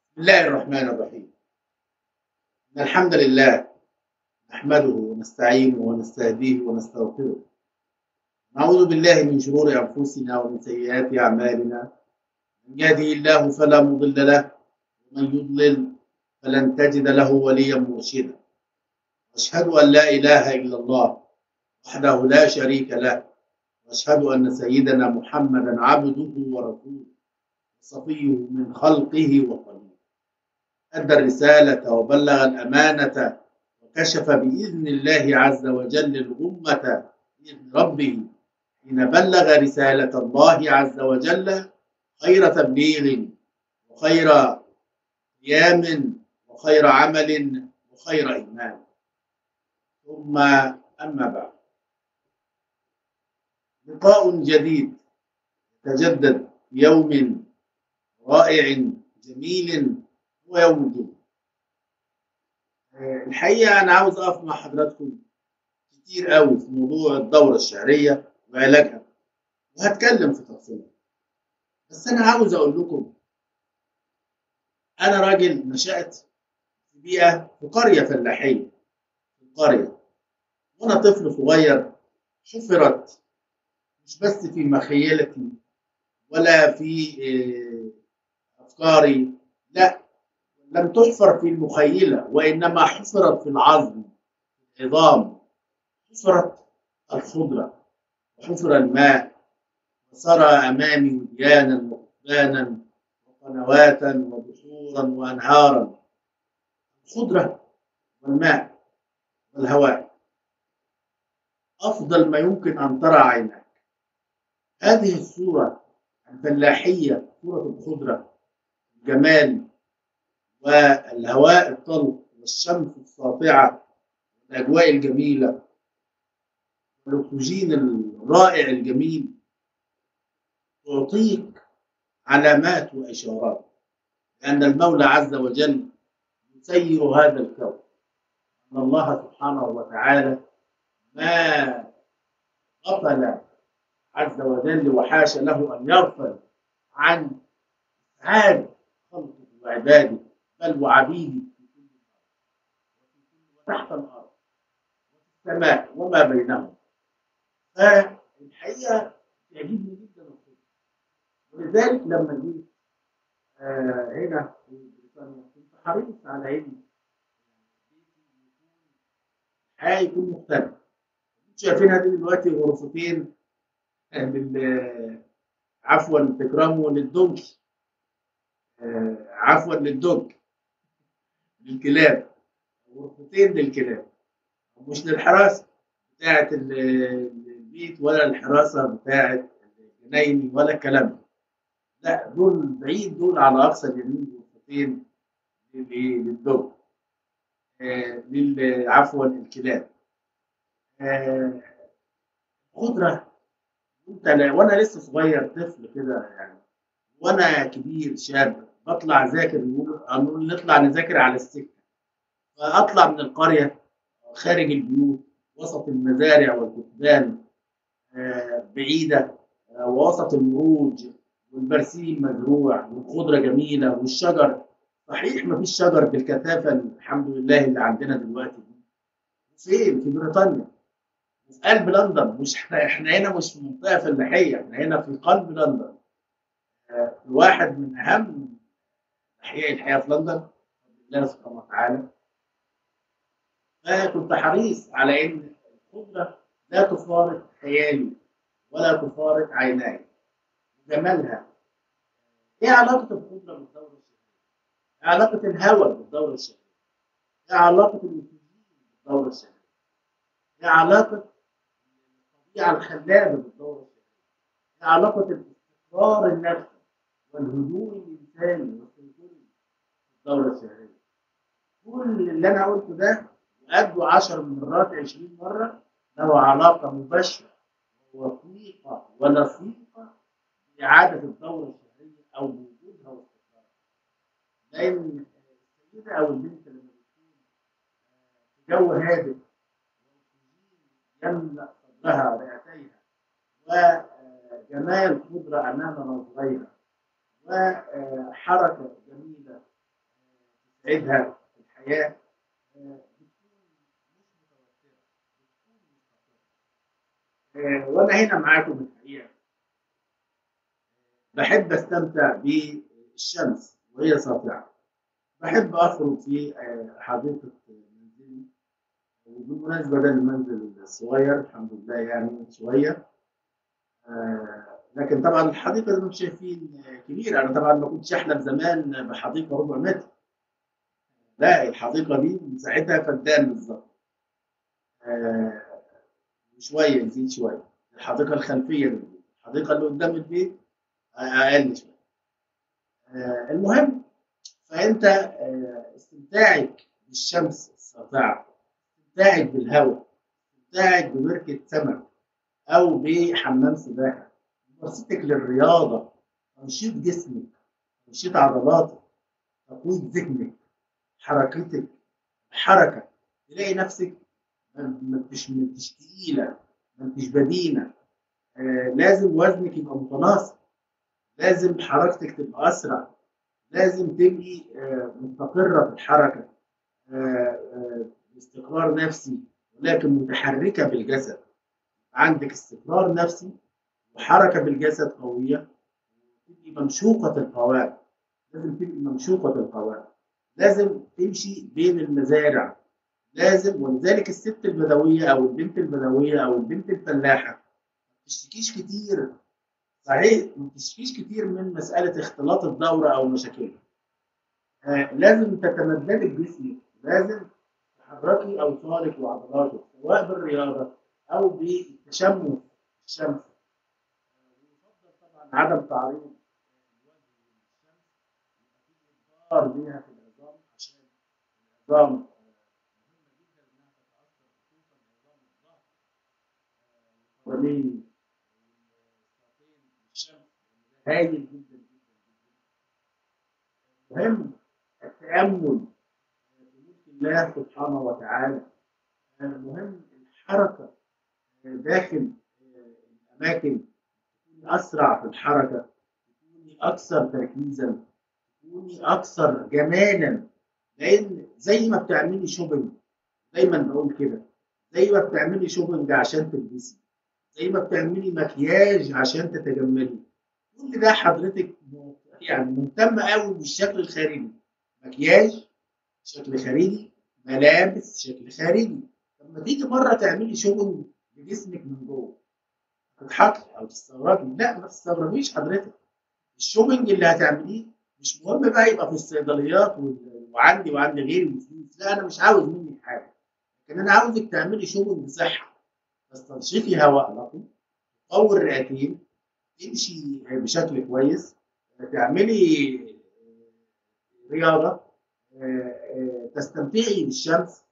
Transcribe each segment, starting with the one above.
بسم الله الرحمن الرحيم إن الحمد لله نحمده ونستعينه ونستهديه ونستغفره نعوذ بالله من شرور أنفسنا ومن سيئات أعمالنا من يهده الله فلا مضل له ومن يضلل فلن تجد له وليا مرشدا واشهد ان لا اله الا الله وحده لا شريك له واشهد ان سيدنا محمدا عبده ورسوله وصفيه من خلقه وخليله ادى الرساله وبلغ الامانه وكشف باذن الله عز وجل الامه باذن ربه حين بلغ رساله الله عز وجل خير تبليغ وخير قيام وخير عمل وخير إيمان ثم أما بعد لقاء جديد يتجدد في يوم رائع جميل هو يوم الجمعة الحقيقة أنا عاوز أقف مع حضراتكم كتير قوي في موضوع الدورة الشهرية وعلاجها وهتكلم في تفصيلها بس أنا عاوز أقول لكم أنا راجل نشأت في بيئة في قرية فلاحية في القرية وأنا طفل صغير حفرت مش بس في مخيلتي ولا في أفكاري لا لم تحفر في المخيلة وإنما حفرت في العظم في العظام حفرت الخضرة وحفر الماء وسرى أمامي وديانا وقضبانا وقنوات وبحورا وأنهارا الخضرة والماء والهواء أفضل ما يمكن أن ترى عينك هذه الصورة الفلاحية صورة الخضرة الجمال والهواء الطلق والشمس الساطعة والأجواء الجميلة والأكسجين الرائع الجميل تعطيك علامات وإشارات لأن المولى عز وجل يسير هذا الكون أن الله سبحانه وتعالى ما غفل عز وجل وحاش له أن يغفل عن إسعاد خلقه وعباده بل وعبيده في كل الأرض وتحت الأرض وفي السماء وما بينهم فالحقيقة تعجبني جدا الخلق ولذلك لما جيت آه هنا في بريطانيا كنت حريص على ان الحياه يكون مختلف شايفينها دي دلوقتي غرفتين لل عفوا تكرموا للدونكي آه عفوا للدونك للكلاب غرفتين للكلاب مش للحراسه بتاعه البيت ولا الحراسه بتاعه الجنايني ولا الكلام ده لا دول بعيد دول على اقصى اليمين غرفتين للدوب آه لل عفوا الكلاب آه خضره انت وانا لسه صغير طفل كده يعني وانا كبير شاب بطلع اذاكر يقولوا نطلع نذاكر على السكه فاطلع من القريه خارج البيوت وسط المزارع والكتبان آه بعيده ووسط المروج والبرسيم مزروع والخضره جميله والشجر صحيح ما فيش شجر بالكثافه الحمد لله اللي عندنا دلوقتي دي فين في بريطانيا في قلب لندن مش احنا احنا هنا مش في منطقه فلاحيه احنا هنا في قلب لندن آه واحد من اهم احياء الحياه في لندن الله سبحانه وتعالى فكنت حريص على ان الخضره لا تفارق خيالي ولا تفارق عيناي جمالها ايه علاقة الخضرة بالدورة الشهرية؟ ايه علاقة الهواء بالدورة الشهرية؟ ايه علاقة الاكسجين بالدورة الشهرية؟ ايه علاقة الطبيعة الخلابة بالدورة الشهرية؟ ايه علاقة الاستقرار النفسي والهدوء الإنساني والسيطري بالدورة الشهرية؟ كل اللي أنا قلته ده وقده 10 مرات 20 مرة له علاقة مباشرة ووثيقة ولصيقة بإعادة الدورة الشهرية أو بوجودها واستقرارها. لأن السيدة أو البنت لما بتكون في جو هادئ يملأ صدرها رئتيها وجمال قدرة أمام نظريها وحركة جميلة بتسعدها في الحياه آه، بتكون مش متوتره بتكون مستقره آه، وانا هنا معاكم الحقيقه بحب استمتع بالشمس وهي ساطعه بحب اخرج في آه، حديقه منزلي وبالمناسبه ده المنزل الصغير الحمد لله يعني شويه آه، لكن طبعا الحديقه زي ما انتم شايفين آه، كبيره انا طبعا ما كنتش احلم زمان بحديقه ربع متر لا الحديقه دي مساحتها فدان بالظبط آه، شويه يزيد شويه الحديقه الخلفيه للبيت الحديقه اللي قدام البيت اقل شويه آه، المهم فانت آه، استمتاعك بالشمس الساطعه استمتاعك بالهواء استمتاعك ببركه سمك او بحمام سباحه ممارستك للرياضه تنشيط جسمك تنشيط عضلاتك تقويه ذهنك حركتك حركه تلاقي نفسك ما ما انتش ما انتش تقيله ما انتش بدينه آه، لازم وزنك يبقى متناسق لازم حركتك تبقى اسرع لازم تبقي آه، مستقره في الحركه آه، آه، باستقرار نفسي ولكن متحركه بالجسد عندك استقرار نفسي وحركه بالجسد قويه تبقي ممشوقه القوام لازم تبقي ممشوقه القوام لازم تمشي بين المزارع لازم ولذلك الست البدويه او البنت البدويه او البنت الفلاحه ما بتشتكيش كتير صحيح ما بتشتكيش كتير من مساله اختلاط الدوره او مشاكلها آه لازم تتمددي بجسمك لازم تحركي اوصالك وعضلاتك سواء بالرياضه او بالتشمس في الشمس ويفضل طبعا عدم تعريض الوجه للشمس يبقى في اضرار ليها في العظام عشان العظام مهمه جدا انها تتاثر خصوصا عظام الظهر القدمين والساقين الشمس هايل جدا جدا جدا مهم التامل في ملك الله سبحانه وتعالى مهم الحركه داخل الاماكن تكوني اسرع في الحركه تكوني اكثر تركيزا تكوني اكثر جمالا لان زي ما بتعملي شوبينج دايما بقول كده زي ما بتعملي شوبينج عشان تلبسي زي ما بتعملي مكياج عشان تتجملي كل ده حضرتك م- يعني مهتمه قوي بالشكل الخارجي مكياج شكل خارجي ملابس شكل خارجي لما تيجي مره تعملي شوبينج لجسمك من جوه تضحكي او تستغربي لا ما تستغربيش حضرتك الشوبينج اللي هتعمليه مش مهم بقى يبقى في الصيدليات وال- وعندي وعند غيري بفلوس لا انا مش عاوز منك حاجه لكن انا عاوزك تعملي شوبينج صحه تستنشقي هواء نقي تقوي الرئتين تمشي بشكل كويس تعملي رياضه تستمتعي بالشمس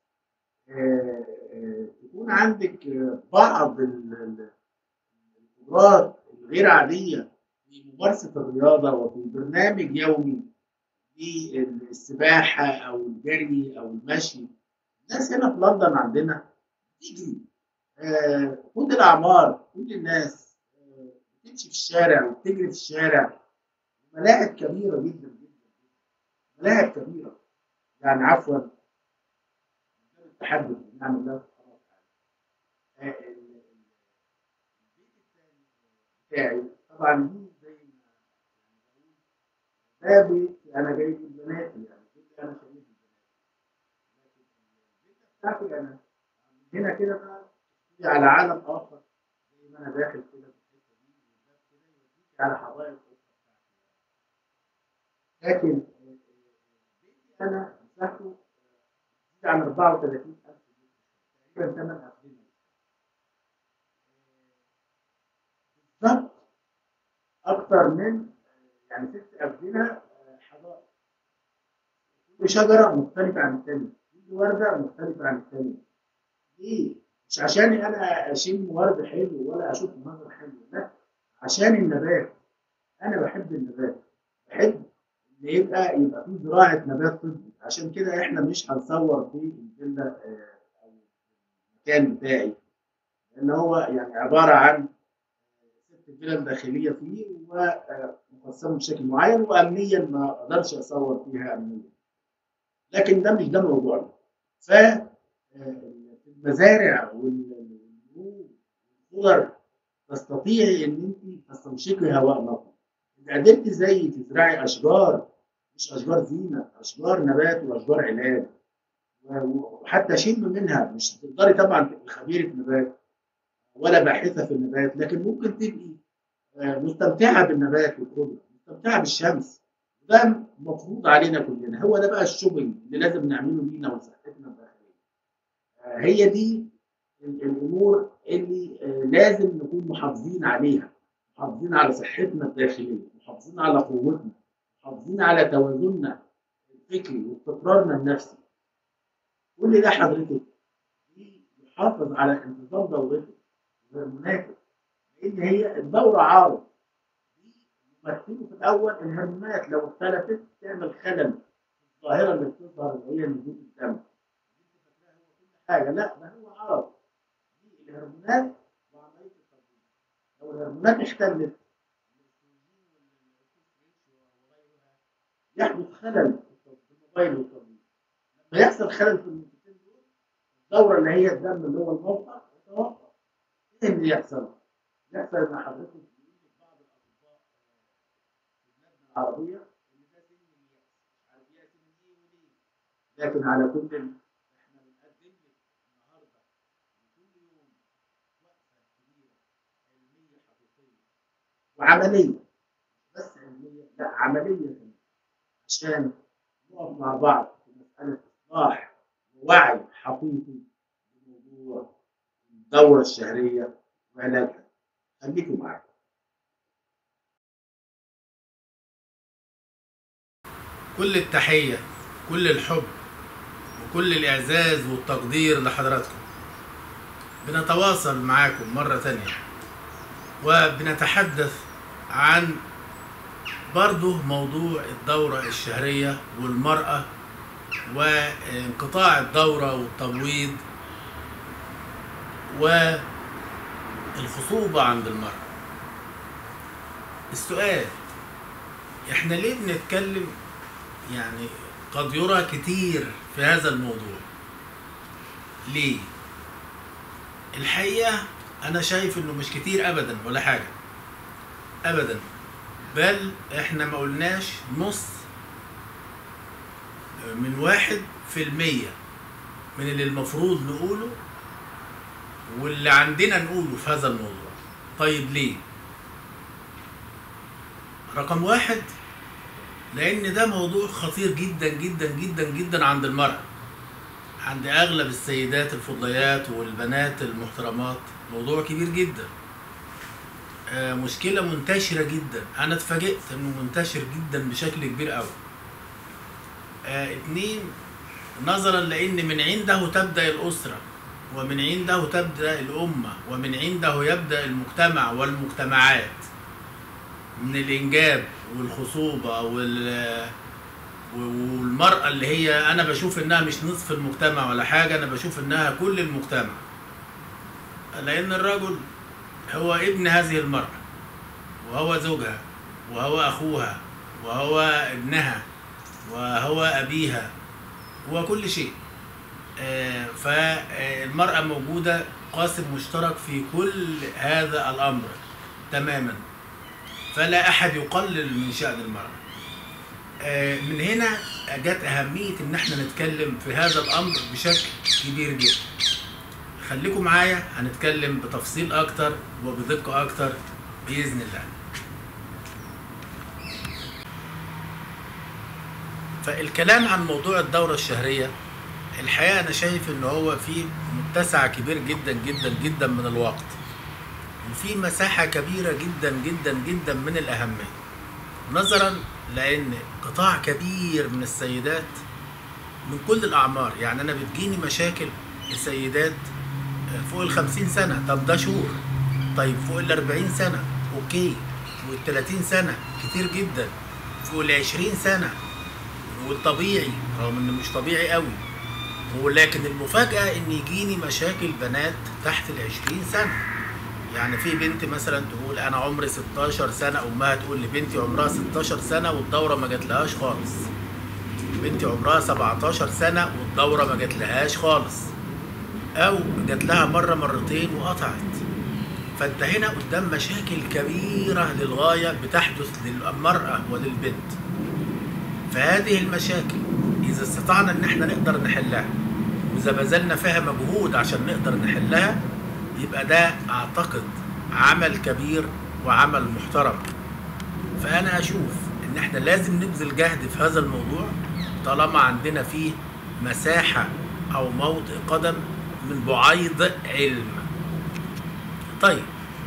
يكون عندك بعض ال- ال- القدرات الغير عاديه في ممارسه الرياضه وفي برنامج يومي للسباحه او الجري او المشي الناس هنا في لندن عندنا تجري آه، كل الاعمار كل الناس آه، بتمشي في الشارع وبتجري في الشارع ملاعب كبيره جدا جدا ملاعب كبيره يعني عفوا من غير التحدث بنعم الله سبحانه وتعالى آه، ال- ال- البيت الثاني بتاعي طبعا دي زي ما يعني بقول ده بيت انا جايب البنات يعني بيت انا شايف البنات لكن البيت بتاعتي انا من هنا كده بقى تيجي على عالم اخر زي ما انا داخل كده في الحته دي والباب كده يوديك على حدائق الاسره بتاعتي لكن آه، آه، بيتي انا مساحته تزيد عن 34000 تقريبا ثمان أقدمة بالظبط أكثر من يعني ست أقدمة حدائق كل شجرة مختلفة عن الثانية كل وردة مختلفة عن الثانية ليه؟ مش عشان أنا أشم ورد حلو ولا أشوف منظر حلو لا عشان النبات أنا بحب النبات بحب ان يبقى يبقى في زراعه نبات طبي عشان كده احنا مش هنصور في الفيلا آه، او المكان بتاعي لان هو يعني عباره عن ست فيلا داخليه فيه ومقسمه بشكل معين وامنيا ما اقدرش اصور فيها امنيا لكن ده مش ده موضوعنا ف آه، المزارع والنمو والخضر تستطيعي ان انت تستنشقي هواء نقي اذا قدرت ازاي تزرعي اشجار مش اشجار زينه اشجار نبات واشجار علاج وحتى شم منها مش تقدري طبعا تبقي خبيره نبات ولا باحثه في النبات لكن ممكن تبقي آه، مستمتعه بالنبات والخضره مستمتعه بالشمس ده مفروض علينا كلنا هو ده بقى الشوبينج اللي لازم نعمله لينا وصحتنا الداخليه آه، هي دي ال- الامور اللي آه، لازم نكون محافظين عليها محافظين على صحتنا الداخليه محافظين على قوتنا محافظين على توازننا الفكري واستقرارنا النفسي كل ده حضرتك يحافظ على انتظام دورتك وهرموناتك لان هي الدوره عارض يمثلوا في الاول الهرمونات لو اختلفت تعمل خلل في الظاهره اللي بتظهر اللي هي نزول الدم انت فاكراها هو كل حاجه لا ده هو عرض دي الهرمونات وعمليه التبويض لو الهرمونات اختلت يحدث خلل في الموبايل والتبويض لما يحصل خلل في النقطتين دول الدوره اللي هي الدم اللي هو الموقع يتوقف ايه اللي يحصل؟ يحصل ان حضرتك بيقول لك بعض الاطباء في بلادنا العربيه ان ده سن الياس مش عارف ياس من ايه وليه لكن على كل احنا بنقدم لك النهارده كل يوم وقفه كبيره علميه حقيقيه وعمليه مش بس علميه لا عمليه كمان عشان نقف مع بعض في مساله اصلاح ووعي حقيقي بموضوع الدوره الشهريه وعلاجها خليكم معايا كل التحية كل الحب وكل الإعزاز والتقدير لحضراتكم بنتواصل معاكم مرة تانية وبنتحدث عن برضه موضوع الدورة الشهرية والمرأة وانقطاع الدورة والتبويض والخصوبة عند المرأة السؤال احنا ليه بنتكلم يعني قد يرى كتير في هذا الموضوع ليه الحقيقة أنا شايف إنه مش كتير أبدا ولا حاجة أبدا بل إحنا ما قلناش نص من واحد في المية من اللي المفروض نقوله واللي عندنا نقوله في هذا الموضوع طيب ليه رقم واحد لان ده موضوع خطير جدا جدا جدا جدا عند المرأة عند اغلب السيدات الفضليات والبنات المحترمات موضوع كبير جدا آه، مشكلة منتشرة جدا انا اتفاجئت انه منتشر جدا بشكل كبير قوي آه، اتنين نظرا لان من عنده تبدأ الاسرة ومن عنده تبدأ الامة ومن عنده يبدأ المجتمع والمجتمعات من الانجاب والخصوبه وال والمرأة اللي هي أنا بشوف إنها مش نصف المجتمع ولا حاجة أنا بشوف إنها كل المجتمع لأن الرجل هو ابن هذه المرأة وهو زوجها وهو أخوها وهو ابنها وهو أبيها هو كل شيء آه، فالمرأة موجودة قاسم مشترك في كل هذا الأمر تماما فلا احد يقلل من شان المراه آه، من هنا جت اهميه ان احنا نتكلم في هذا الامر بشكل كبير جدا خليكم معايا هنتكلم بتفصيل اكتر وبدقه اكتر باذن الله فالكلام عن موضوع الدوره الشهريه الحقيقه انا شايف ان هو فيه متسع كبير جدا جدا جدا من الوقت وفي مساحة كبيرة جدا جدا جدا من الأهمية نظرا لأن قطاع كبير من السيدات من كل الأعمار يعني أنا بتجيني مشاكل السيدات فوق الخمسين سنة طب ده شهور طيب فوق الأربعين سنة أوكي فوق التلاتين سنة كتير جدا فوق العشرين سنة والطبيعي رغم إنه مش طبيعي قوي ولكن المفاجأة إن يجيني مشاكل بنات تحت العشرين سنة يعني في بنت مثلا تقول انا عمري 16 سنه امها تقول لبنتي عمرها 16 سنه والدوره ما جاتلهاش خالص بنتي عمرها 17 سنه والدوره ما جاتلهاش خالص او جات لها مره مرتين وقطعت فانت هنا قدام مشاكل كبيره للغايه بتحدث للمراه وللبنت فهذه المشاكل اذا استطعنا ان احنا نقدر نحلها واذا بذلنا فيها مجهود عشان نقدر نحلها يبقى ده اعتقد عمل كبير وعمل محترم فانا اشوف ان احنا لازم نبذل جهد في هذا الموضوع طالما عندنا فيه مساحه او موطئ قدم من بعيض علم طيب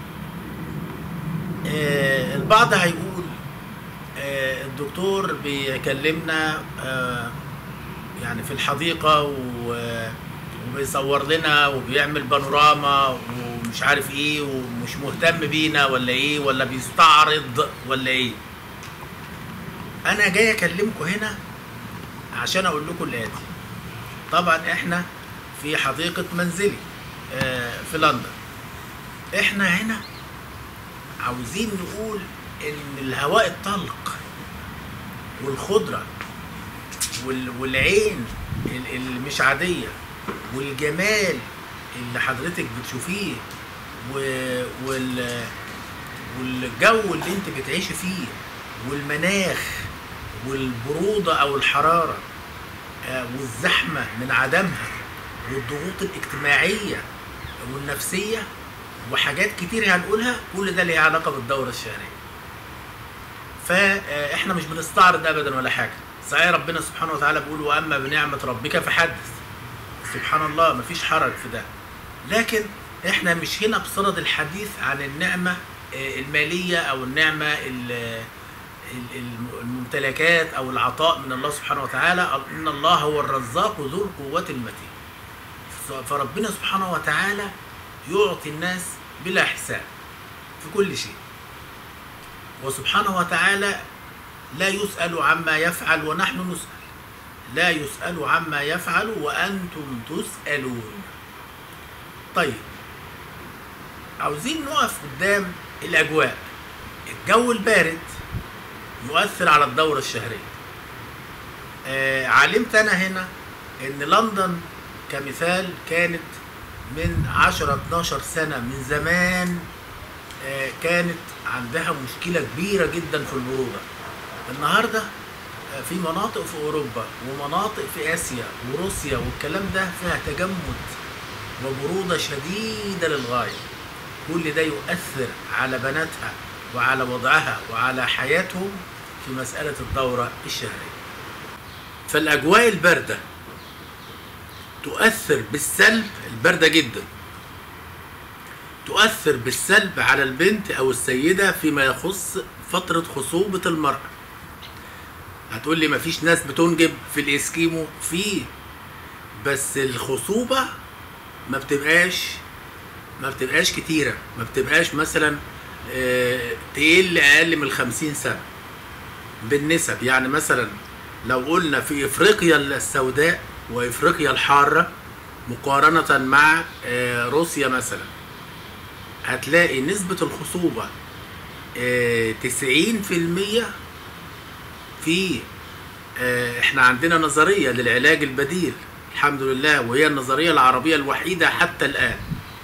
آه البعض هيقول آه الدكتور بيكلمنا آه يعني في الحديقة و- وبيصور لنا وبيعمل بانوراما ومش عارف ايه ومش مهتم بينا ولا ايه ولا بيستعرض ولا ايه انا جاي اكلمكم هنا عشان اقول لكم الاتي طبعا احنا في حديقة منزلي آه، في لندن احنا هنا عاوزين نقول ان الهواء الطلق والخضرة وال- والعين ال- اللي مش عادية والجمال اللي حضرتك بتشوفيه و- وال والجو اللي انت بتعيشي فيه والمناخ والبرودة او الحرارة آه، والزحمة من عدمها والضغوط الاجتماعية والنفسية وحاجات كتير هنقولها كل ده ليه علاقة بالدورة الشهرية فاحنا مش بنستعرض ابدا ولا حاجة صحيح ربنا سبحانه وتعالى بيقول واما بنعمة ربك فحدث سبحان الله مفيش حرج في ده لكن احنا مش هنا بصدد الحديث عن النعمة آه، المالية او النعمة ال- ال- الم- الممتلكات او العطاء من الله سبحانه وتعالى ان الله هو الرزاق ذو القوة المتين ف- فربنا سبحانه وتعالى يعطي الناس بلا حساب في كل شيء وسبحانه وتعالى لا يسأل عما يفعل ونحن نسأل لا يسأل عما يفعل وأنتم تسألون طيب عاوزين نقف قدام الأجواء الجو البارد يؤثر على الدورة الشهرية آه علمت أنا هنا إن لندن كمثال كانت من 10 12 سنة من زمان آه كانت عندها مشكلة كبيرة جدا في البرودة النهاردة آه، في مناطق في أوروبا ومناطق في آسيا وروسيا والكلام ده فيها تجمد وبرودة شديدة للغاية كل ده يؤثر على بناتها وعلى وضعها وعلى حياتهم في مسألة الدورة الشهرية فالأجواء الباردة تؤثر بالسلب الباردة جدا تؤثر بالسلب على البنت أو السيدة فيما يخص فترة خصوبة المرأة هتقول لي مفيش ناس بتنجب في الاسكيمو في بس الخصوبة ما بتبقاش ما بتبقاش كتيرة ما بتبقاش مثلا آه، تقل أقل من الخمسين سنة بالنسب يعني مثلا لو قلنا في إفريقيا السوداء وإفريقيا الحارة مقارنة مع آه، روسيا مثلا هتلاقي نسبة الخصوبة تسعين في المية في آه، احنا عندنا نظرية للعلاج البديل الحمد لله وهي النظرية العربية الوحيدة حتى الآن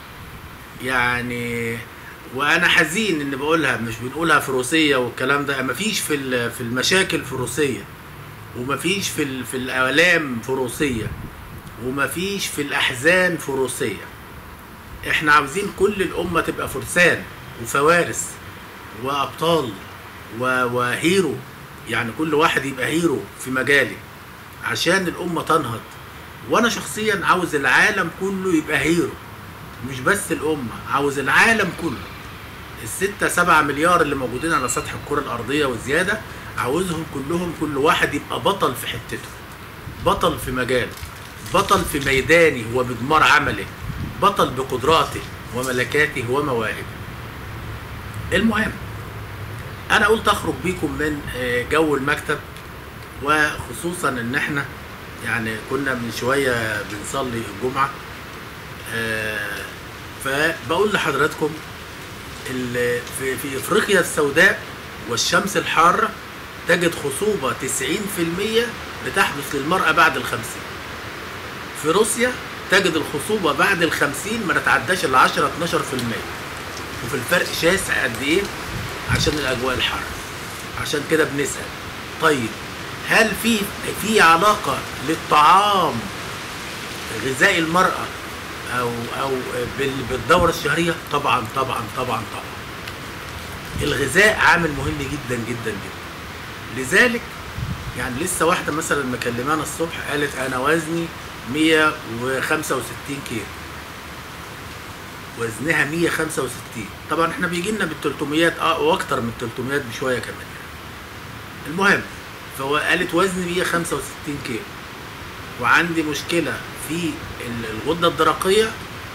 يعني وانا حزين ان بقولها مش بنقولها في روسيا والكلام ده مفيش في ال- في المشاكل في روسيا ومفيش في ال- في الالام في روسيا ومفيش في الاحزان في روسيا احنا عاوزين كل الامه تبقى فرسان وفوارس وابطال و- وهيرو يعني كل واحد يبقى هيرو في مجاله عشان الامه تنهض وانا شخصيا عاوز العالم كله يبقى هيرو مش بس الامه عاوز العالم كله الستة سبعة مليار اللي موجودين على سطح الكرة الأرضية وزيادة عاوزهم كلهم كل واحد يبقى بطل في حتته بطل في مجاله بطل في ميدانه ومضمار عمله بطل بقدراته وملكاته ومواهبه المهم انا قلت اخرج بيكم من آه، جو المكتب وخصوصا ان احنا يعني كنا من شويه بنصلي الجمعه آه، فبقول لحضراتكم ال- في في افريقيا السوداء والشمس الحاره تجد خصوبه 90% بتحدث للمرأة بعد الخمسين في روسيا تجد الخصوبة بعد الخمسين ما تتعداش ال 10 12% وفي الفرق شاسع قد ايه عشان الاجواء الحر عشان كده بنسأل طيب هل في في علاقة للطعام غذاء المرأة او او بال- بالدورة الشهرية طبعا طبعا طبعا طبعا الغذاء عامل مهم جدا جدا جدا لذلك يعني لسه واحدة مثلا مكلمانا الصبح قالت انا وزني 165 كيلو وزنها 165 طبعا احنا بيجي لنا بال 300 اه واكتر من 300 بشويه كمان يعني. المهم فهو قالت وزني 165 كيلو وعندي مشكله في ال- الغده الدرقيه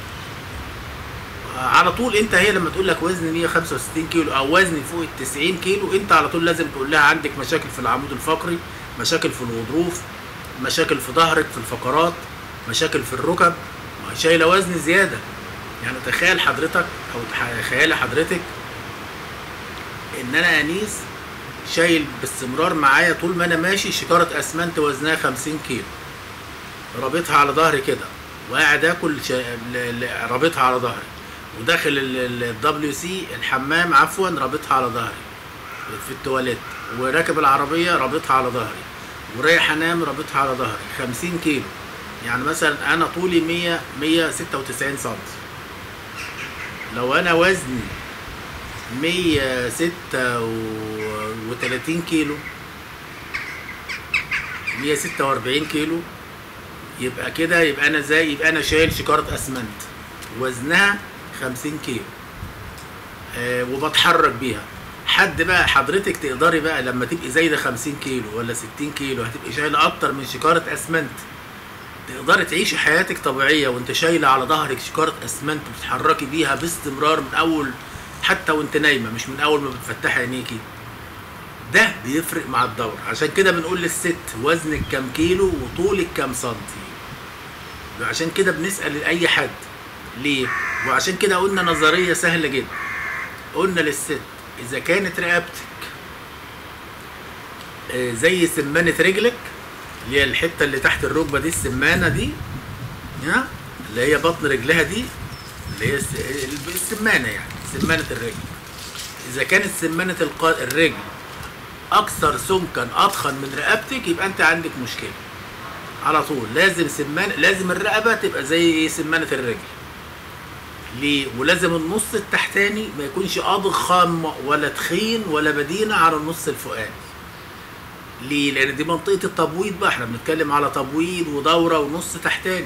آه، على طول انت هي لما تقول لك وزني 165 كيلو او وزني فوق ال 90 كيلو انت على طول لازم تقول لها عندك مشاكل في العمود الفقري مشاكل في الغضروف مشاكل في ظهرك في الفقرات مشاكل في الركب شايله وزن زياده يعني تخيل حضرتك او تخيلي حضرتك ان انا انيس شايل باستمرار معايا طول ما انا ماشي شكاره اسمنت وزنها 50 كيلو رابطها على ظهري كده وقاعد اكل شا... ل- ل- رابطها على ظهري وداخل الدبليو سي الحمام عفوا رابطها على ظهري في التواليت وراكب العربيه رابطها على ظهري ورايح انام رابطها على ظهري 50 كيلو يعني مثلا انا طولي 100 196 سم لو انا وزني 136 كيلو 146 كيلو يبقى كده يبقى انا زي يبقى انا شايل شكاره اسمنت وزنها 50 كيلو آه وبتحرك بيها حد بقى حضرتك تقدري بقى لما تبقي زايده 50 كيلو ولا 60 كيلو هتبقي شايله اكتر من شكاره اسمنت تقدري تعيشي حياتك طبيعيه وانت شايله على ظهرك شكاره اسمنت بتتحركي بيها باستمرار من اول حتى وانت نايمه مش من اول ما بتفتحي عينيكي ده بيفرق مع الدورة عشان كده بنقول للست وزنك كام كيلو وطولك كام سنتي عشان كده بنسأل أي حد ليه وعشان كده قلنا نظرية سهلة جدا قلنا للست إذا كانت رقبتك آه، زي سمانة رجلك اللي هي الحتة اللي تحت الركبة دي السمانة دي ها اللي هي بطن رجلها دي اللي هي الس- السمانة يعني سمانة الرجل إذا كانت سمانة الق- الرجل اكثر سمكا اضخم من رقبتك يبقى انت عندك مشكله على طول لازم سمان لازم الرقبه تبقى زي ايه سمانه الرجل ليه ولازم النص التحتاني ما يكونش اضخم ولا تخين ولا بدينه على النص الفوقاني ليه لان دي منطقه التبويض بقى احنا بنتكلم على تبويض ودوره ونص تحتاني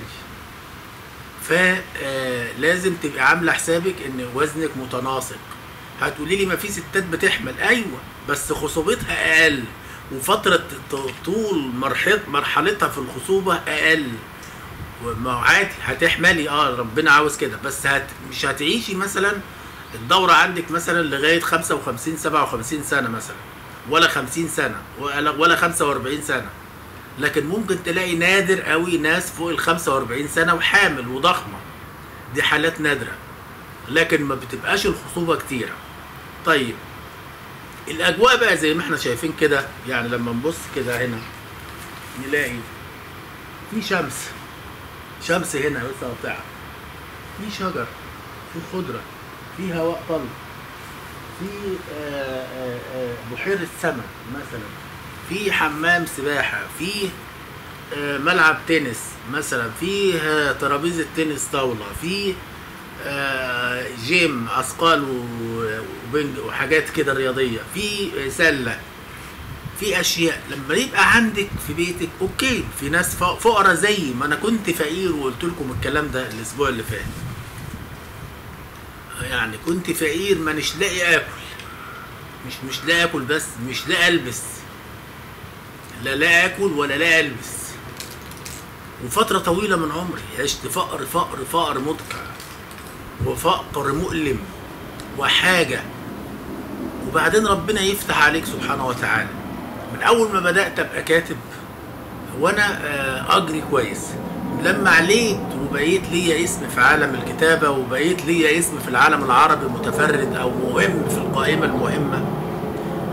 فلازم تبقى عامله حسابك ان وزنك متناسق هتقولي لي ما في ستات بتحمل ايوه بس خصوبتها اقل وفتره ط- طول مرحله مرحلتها في الخصوبه اقل وما هو عادي هتحملي اه ربنا عاوز كده بس هت مش هتعيشي مثلا الدوره عندك مثلا لغايه 55 57 سنه مثلا ولا 50 سنه ولا ولا 45 سنه لكن ممكن تلاقي نادر قوي ناس فوق ال 45 سنه وحامل وضخمه دي حالات نادره لكن ما بتبقاش الخصوبه كتيره طيب الاجواء بقى زي ما احنا شايفين كده يعني لما نبص كده هنا نلاقي في شمس شمس هنا بس قاطعه في شجر في خضره في هواء طلق في آه، آه، آه، بحيره سمك مثلا في حمام سباحه في آه، ملعب تنس مثلا في آه، ترابيزه تنس طاوله في آه، جيم اثقال و- وبنج وحاجات كده رياضيه في سله في اشياء لما يبقى عندك في بيتك اوكي في ناس ف- فقراء زيي ما انا كنت فقير وقلت لكم الكلام ده الاسبوع اللي فات يعني كنت فقير ما مش لاقي اكل مش مش لاقي اكل بس مش لاقي البس لا لا اكل ولا لا البس وفتره طويله من عمري عشت فقر فقر فقر مدقع وفقر مؤلم وحاجة وبعدين ربنا يفتح عليك سبحانه وتعالى من أول ما بدأت أبقى كاتب وأنا آه، أجري كويس لما عليت وبقيت ليا اسم في عالم الكتابة وبقيت ليا اسم في العالم العربي متفرد أو مهم في القائمة المهمة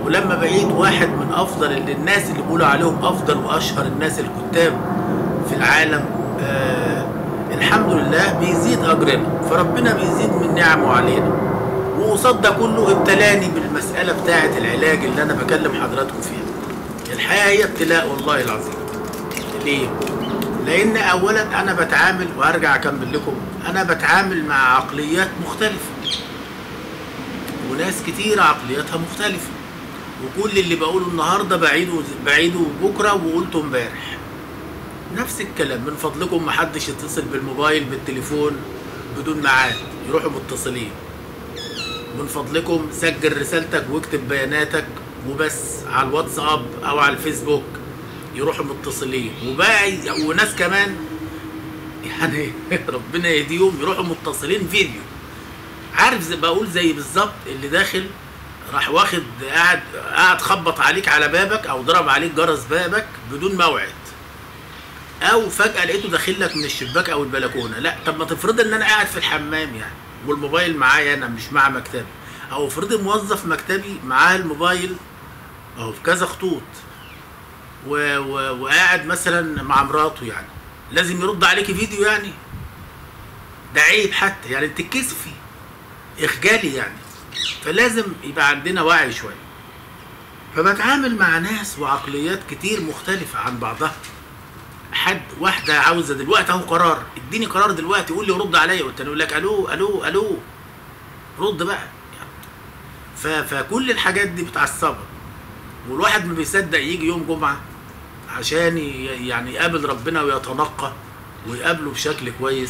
ولما بقيت واحد من افضل اللي الناس اللي بيقولوا عليهم افضل واشهر الناس الكتاب في العالم آه الحمد لله بيزيد اجرنا فربنا بيزيد من نعمه علينا وقصاد ده كله ابتلاني بالمساله بتاعه العلاج اللي انا بكلم حضراتكم فيها الحقيقه هي ابتلاء والله العظيم ليه لان اولا انا بتعامل وهرجع اكمل لكم انا بتعامل مع عقليات مختلفه وناس كتير عقلياتها مختلفه وكل اللي بقوله النهارده بعيده بعيده بكره وقلته امبارح نفس الكلام من فضلكم محدش يتصل بالموبايل بالتليفون بدون ميعاد يروحوا متصلين من فضلكم سجل رسالتك واكتب بياناتك وبس على الواتساب او على الفيسبوك يروحوا متصلين وبقى وناس كمان يعني ربنا يهديهم يروحوا متصلين فيديو عارف زي بقول زي بالظبط اللي داخل راح واخد قاعد قاعد خبط عليك على بابك او ضرب عليك جرس بابك بدون موعد او فجاه لقيته داخل لك من الشباك او البلكونه لا طب ما تفرض ان انا قاعد في الحمام يعني والموبايل معايا انا مش مع مكتبي او افرض موظف مكتبي معاه الموبايل اهو في كذا خطوط و... و... وقاعد مثلا مع مراته يعني لازم يرد عليكي فيديو يعني ده عيب حتى يعني انت تكسفي اخجالي يعني فلازم يبقى عندنا وعي شويه فبتعامل مع ناس وعقليات كتير مختلفة عن بعضها حد واحدة عاوزة دلوقتي اهو قرار اديني قرار دلوقتي قول لي ورد عليا والتاني يقول لك الو الو الو رد بقى ف... فكل الحاجات دي بتعصبك والواحد ما بيصدق يجي يوم جمعة عشان ي... يعني يقابل ربنا ويتنقى ويقابله بشكل كويس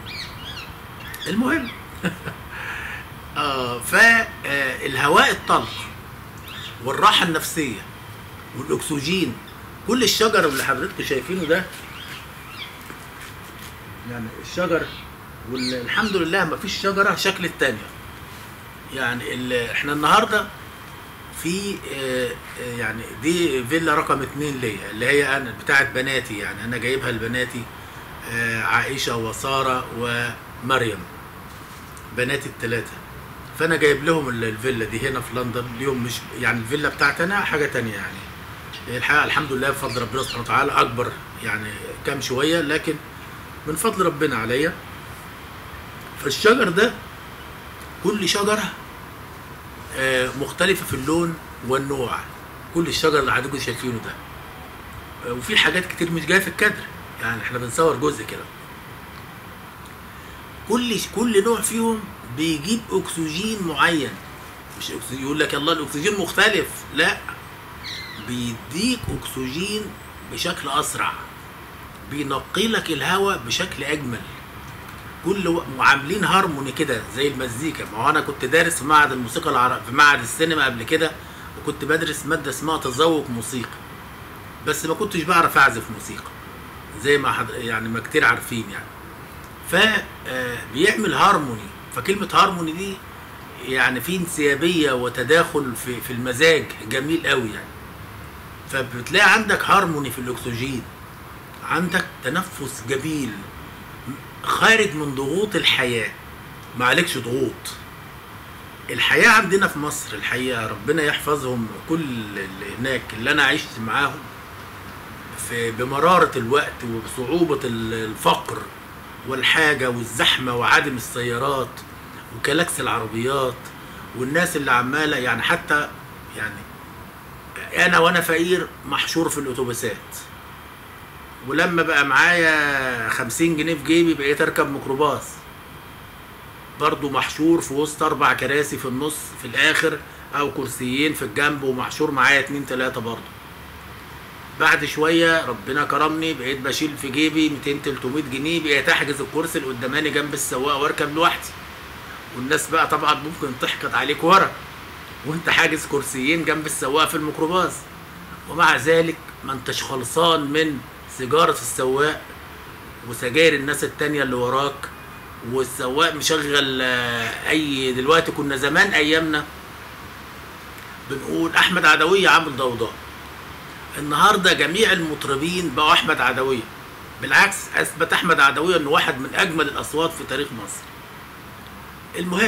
المهم آه فالهواء الطلق والراحة النفسية والأكسجين كل الشجر اللي حضرتكم شايفينه ده يعني الشجر والحمد لله ما فيش شجرة شكل التانية يعني ال- احنا النهاردة في آه، آه، يعني دي فيلا رقم اتنين ليا اللي هي انا بتاعت بناتي يعني انا جايبها لبناتي آه، عائشة وسارة ومريم بناتي الثلاثة فانا جايب لهم ال- الفيلا دي هنا في لندن اليوم مش يعني الفيلا بتاعتي انا حاجة تانية يعني الحقيقة الحمد لله بفضل ربنا سبحانه وتعالى اكبر يعني كام شوية لكن من فضل ربنا عليا فالشجر ده كل شجرة آه، مختلفة في اللون والنوع كل الشجر اللي حضرتكم شايفينه ده آه، وفي حاجات كتير مش جايه في الكادر يعني احنا بنصور جزء كده كل كل نوع فيهم بيجيب اكسجين معين مش أكسجين يقول لك يلا الاكسجين مختلف لا بيديك اكسجين بشكل اسرع بينقي لك الهواء بشكل اجمل كل و... وعاملين هارموني كده زي المزيكا ما هو انا كنت دارس في معهد الموسيقى العرب في معهد السينما قبل كده وكنت بدرس ماده اسمها تذوق موسيقي بس ما كنتش بعرف اعزف موسيقى زي ما حد... يعني ما كتير عارفين يعني فبيعمل هارموني فكلمه هارموني دي يعني في انسيابيه وتداخل في في المزاج جميل قوي يعني فبتلاقي عندك هارموني في الاكسجين عندك تنفس جميل خارج من ضغوط الحياه ما عليكش ضغوط الحياه عندنا في مصر الحقيقه ربنا يحفظهم كل اللي هناك اللي انا عشت معاهم في بمراره الوقت وبصعوبه الفقر والحاجه والزحمه وعدم السيارات وكلاكس العربيات والناس اللي عماله يعني حتى يعني انا وانا فقير محشور في الاتوبيسات ولما بقى معايا خمسين جنيه في جيبي بقيت اركب ميكروباص برضو محشور في وسط اربع كراسي في النص في الاخر او كرسيين في الجنب ومحشور معايا اتنين تلاتة برضو بعد شوية ربنا كرمني بقيت بشيل في جيبي 200 300 جنيه بقيت احجز الكرسي اللي قداماني جنب السواق واركب لوحدي والناس بقى طبعا ممكن تحقد عليك ورا وانت حاجز كرسيين جنب السواق في الميكروباص ومع ذلك ما انتش خلصان من سيجارة السواق وسجاير الناس التانية اللي وراك والسواق مشغل آه، اي دلوقتي كنا زمان ايامنا بنقول احمد عدوية عامل ضوضاء النهارده جميع المطربين بقوا احمد عدوية بالعكس اثبت احمد عدوية انه واحد من اجمل الاصوات في تاريخ مصر المهم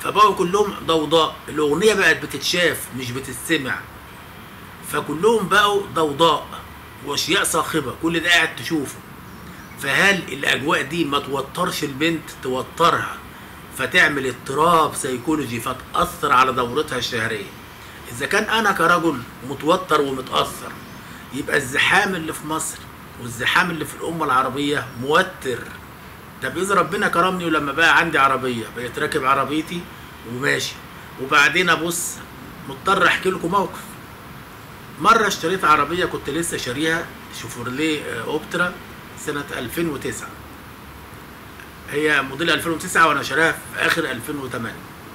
فبقوا كلهم ضوضاء الاغنيه بقت بتتشاف مش بتتسمع فكلهم بقوا ضوضاء واشياء صاخبه كل ده قاعد تشوفه فهل الاجواء دي ما توترش البنت توترها فتعمل اضطراب سيكولوجي فتاثر على دورتها الشهريه اذا كان انا كرجل متوتر ومتاثر يبقى الزحام اللي في مصر والزحام اللي في الامه العربيه موتر طب اذا ربنا كرمني ولما بقى عندي عربيه بقيت راكب عربيتي وماشي وبعدين ابص مضطر احكي لكم موقف مره اشتريت عربيه كنت لسه شاريها شوفورليه آه، اوبترا سنه 2009 هي موديل 2009 وانا شاريها في اخر 2008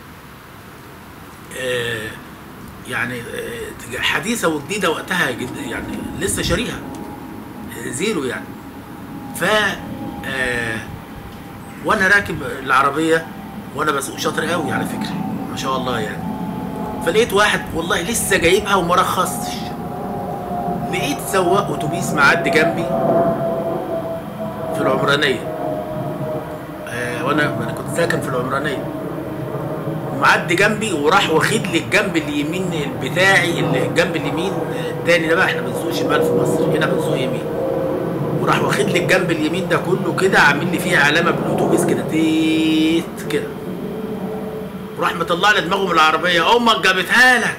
آه، يعني آه، حديثه وجديده وقتها جد يعني لسه شاريها آه، زيرو يعني ف آه، وانا راكب العربيه وانا بسوق شاطر قوي على فكره ما شاء الله يعني فلقيت واحد والله لسه جايبها وما رخصتش لقيت سواق اتوبيس معدي جنبي في العمرانيه آه وانا انا كنت ساكن في العمرانيه معدي جنبي وراح واخد لي الجنب اليمين بتاعي اللي الجنب اليمين آه، التاني ده بقى احنا بنسوق شمال في مصر هنا بنسوق يمين وراح واخد لي الجنب اليمين ده كله كده عامل لي فيه علامه بالاتوبيس كده تيت كده وراح مطلع لي دماغه من العربيه امك جابتها لك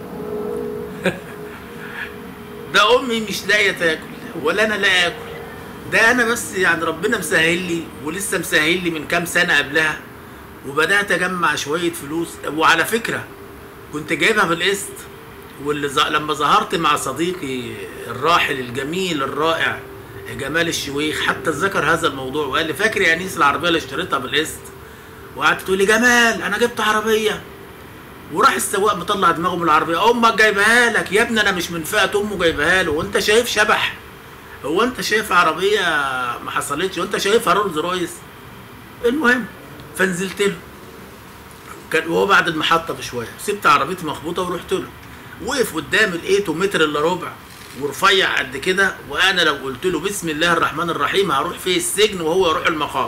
ده امي مش لاقيه تاكل ولا انا لا اكل ده انا بس يعني ربنا مسهل لي ولسه مسهل لي من كام سنه قبلها وبدات اجمع شويه فلوس وعلى فكره كنت جايبها بالقسط واللي ز... لما ظهرت مع صديقي الراحل الجميل الرائع جمال الشويخ حتى ذكر هذا الموضوع وقال لي فاكر يا انيس العربيه اللي اشتريتها بالقسط وقعدت تقول لي جمال انا جبت عربيه وراح السواق مطلع دماغه من العربيه امك جايبها لك يا ابني انا مش من فئه امه جايبها له وانت شايف شبح هو انت شايف عربيه ما حصلتش وانت شايفها رولز رويس المهم فنزلت له كان وهو بعد المحطه بشويه سبت عربيتي مخبوطه ورحت له وقف قدامي لقيته متر الا ربع ورفيع قد كده وانا لو قلت له بسم الله الرحمن الرحيم هروح فيه السجن وهو يروح المقابر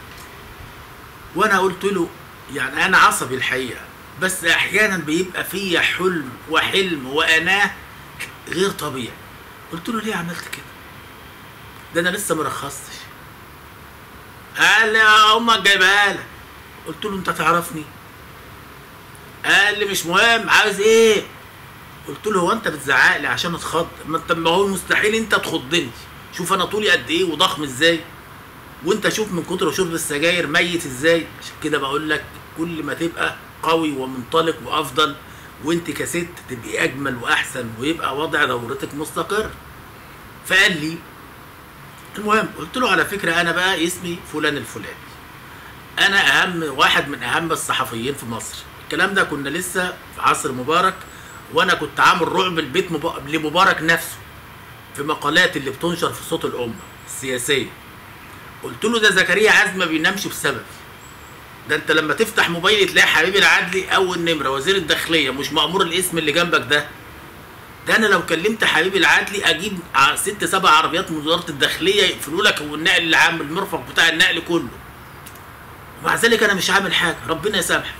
وانا قلت له يعني انا عصبي الحقيقه بس احيانا بيبقى فيا حلم وحلم واناه غير طبيعي قلت له ليه عملت كده ده انا لسه مرخصتش قال لي يا امك جايبها لك قلت له انت تعرفني قال لي مش مهم عاوز ايه قلت له هو انت بتزعق لي عشان اتخض ما انت ما هو مستحيل انت تخضني شوف انا طولي قد ايه وضخم ازاي وانت شوف من كتر شرب السجاير ميت ازاي عشان كده بقول لك كل ما تبقى قوي ومنطلق وافضل وانت كست تبقي اجمل واحسن ويبقى وضع دورتك مستقر فقال لي المهم قلت له على فكره انا بقى اسمي فلان الفلاني انا اهم واحد من اهم الصحفيين في مصر الكلام ده كنا لسه في عصر مبارك وانا كنت عامل رعب البيت مب... لمبارك نفسه في مقالات اللي بتنشر في صوت الامه السياسيه قلت له ده زكريا عزمي ما بينامش بسبب ده انت لما تفتح موبايلي تلاقي حبيبي العدلي اول نمره وزير الداخليه مش مامور الاسم اللي جنبك ده ده انا لو كلمت حبيبي العدلي اجيب ع- ست سبع عربيات من وزاره الداخليه يقفلوا لك والنقل العام المرفق بتاع النقل كله ومع ذلك انا مش عامل حاجه ربنا يسامحك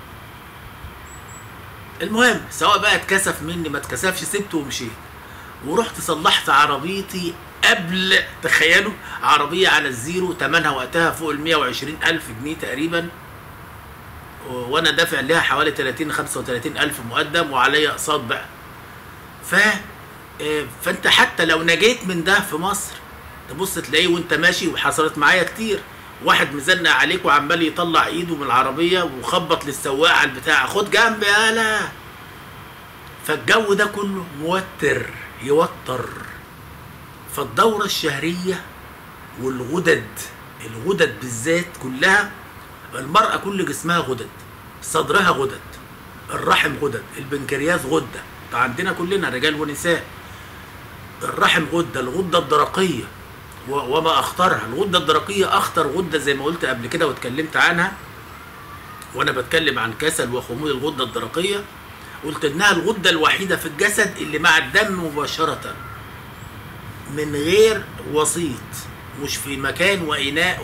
المهم سواء بقى اتكسف مني ما اتكسفش سبته ومشيت ورحت صلحت عربيتي قبل تخيلوا عربية على الزيرو تمنها وقتها فوق ال 120 ألف جنيه تقريبا و- وأنا دافع لها حوالي 30 35 ألف مقدم وعليا أقساط بقى ف آه، فأنت حتى لو نجيت من ده في مصر تبص تلاقيه وأنت ماشي وحصلت معايا كتير واحد مزنق عليك وعمال يطلع ايده من العربية وخبط للسواق على البتاع خد جنبي يالا فالجو ده كله موتر يوتر فالدورة الشهرية والغدد الغدد بالذات كلها المرأة كل جسمها غدد صدرها غدد الرحم غدد البنكرياس غدة ده عندنا كلنا رجال ونساء الرحم غدة الغدة الدرقية و- وما أخطرها الغدة الدرقية أخطر غدة زي ما قلت قبل كده واتكلمت عنها وأنا بتكلم عن كسل وخمول الغدة الدرقية قلت إنها الغدة الوحيدة في الجسد اللي مع الدم مباشرةً من غير وسيط مش في مكان وإناء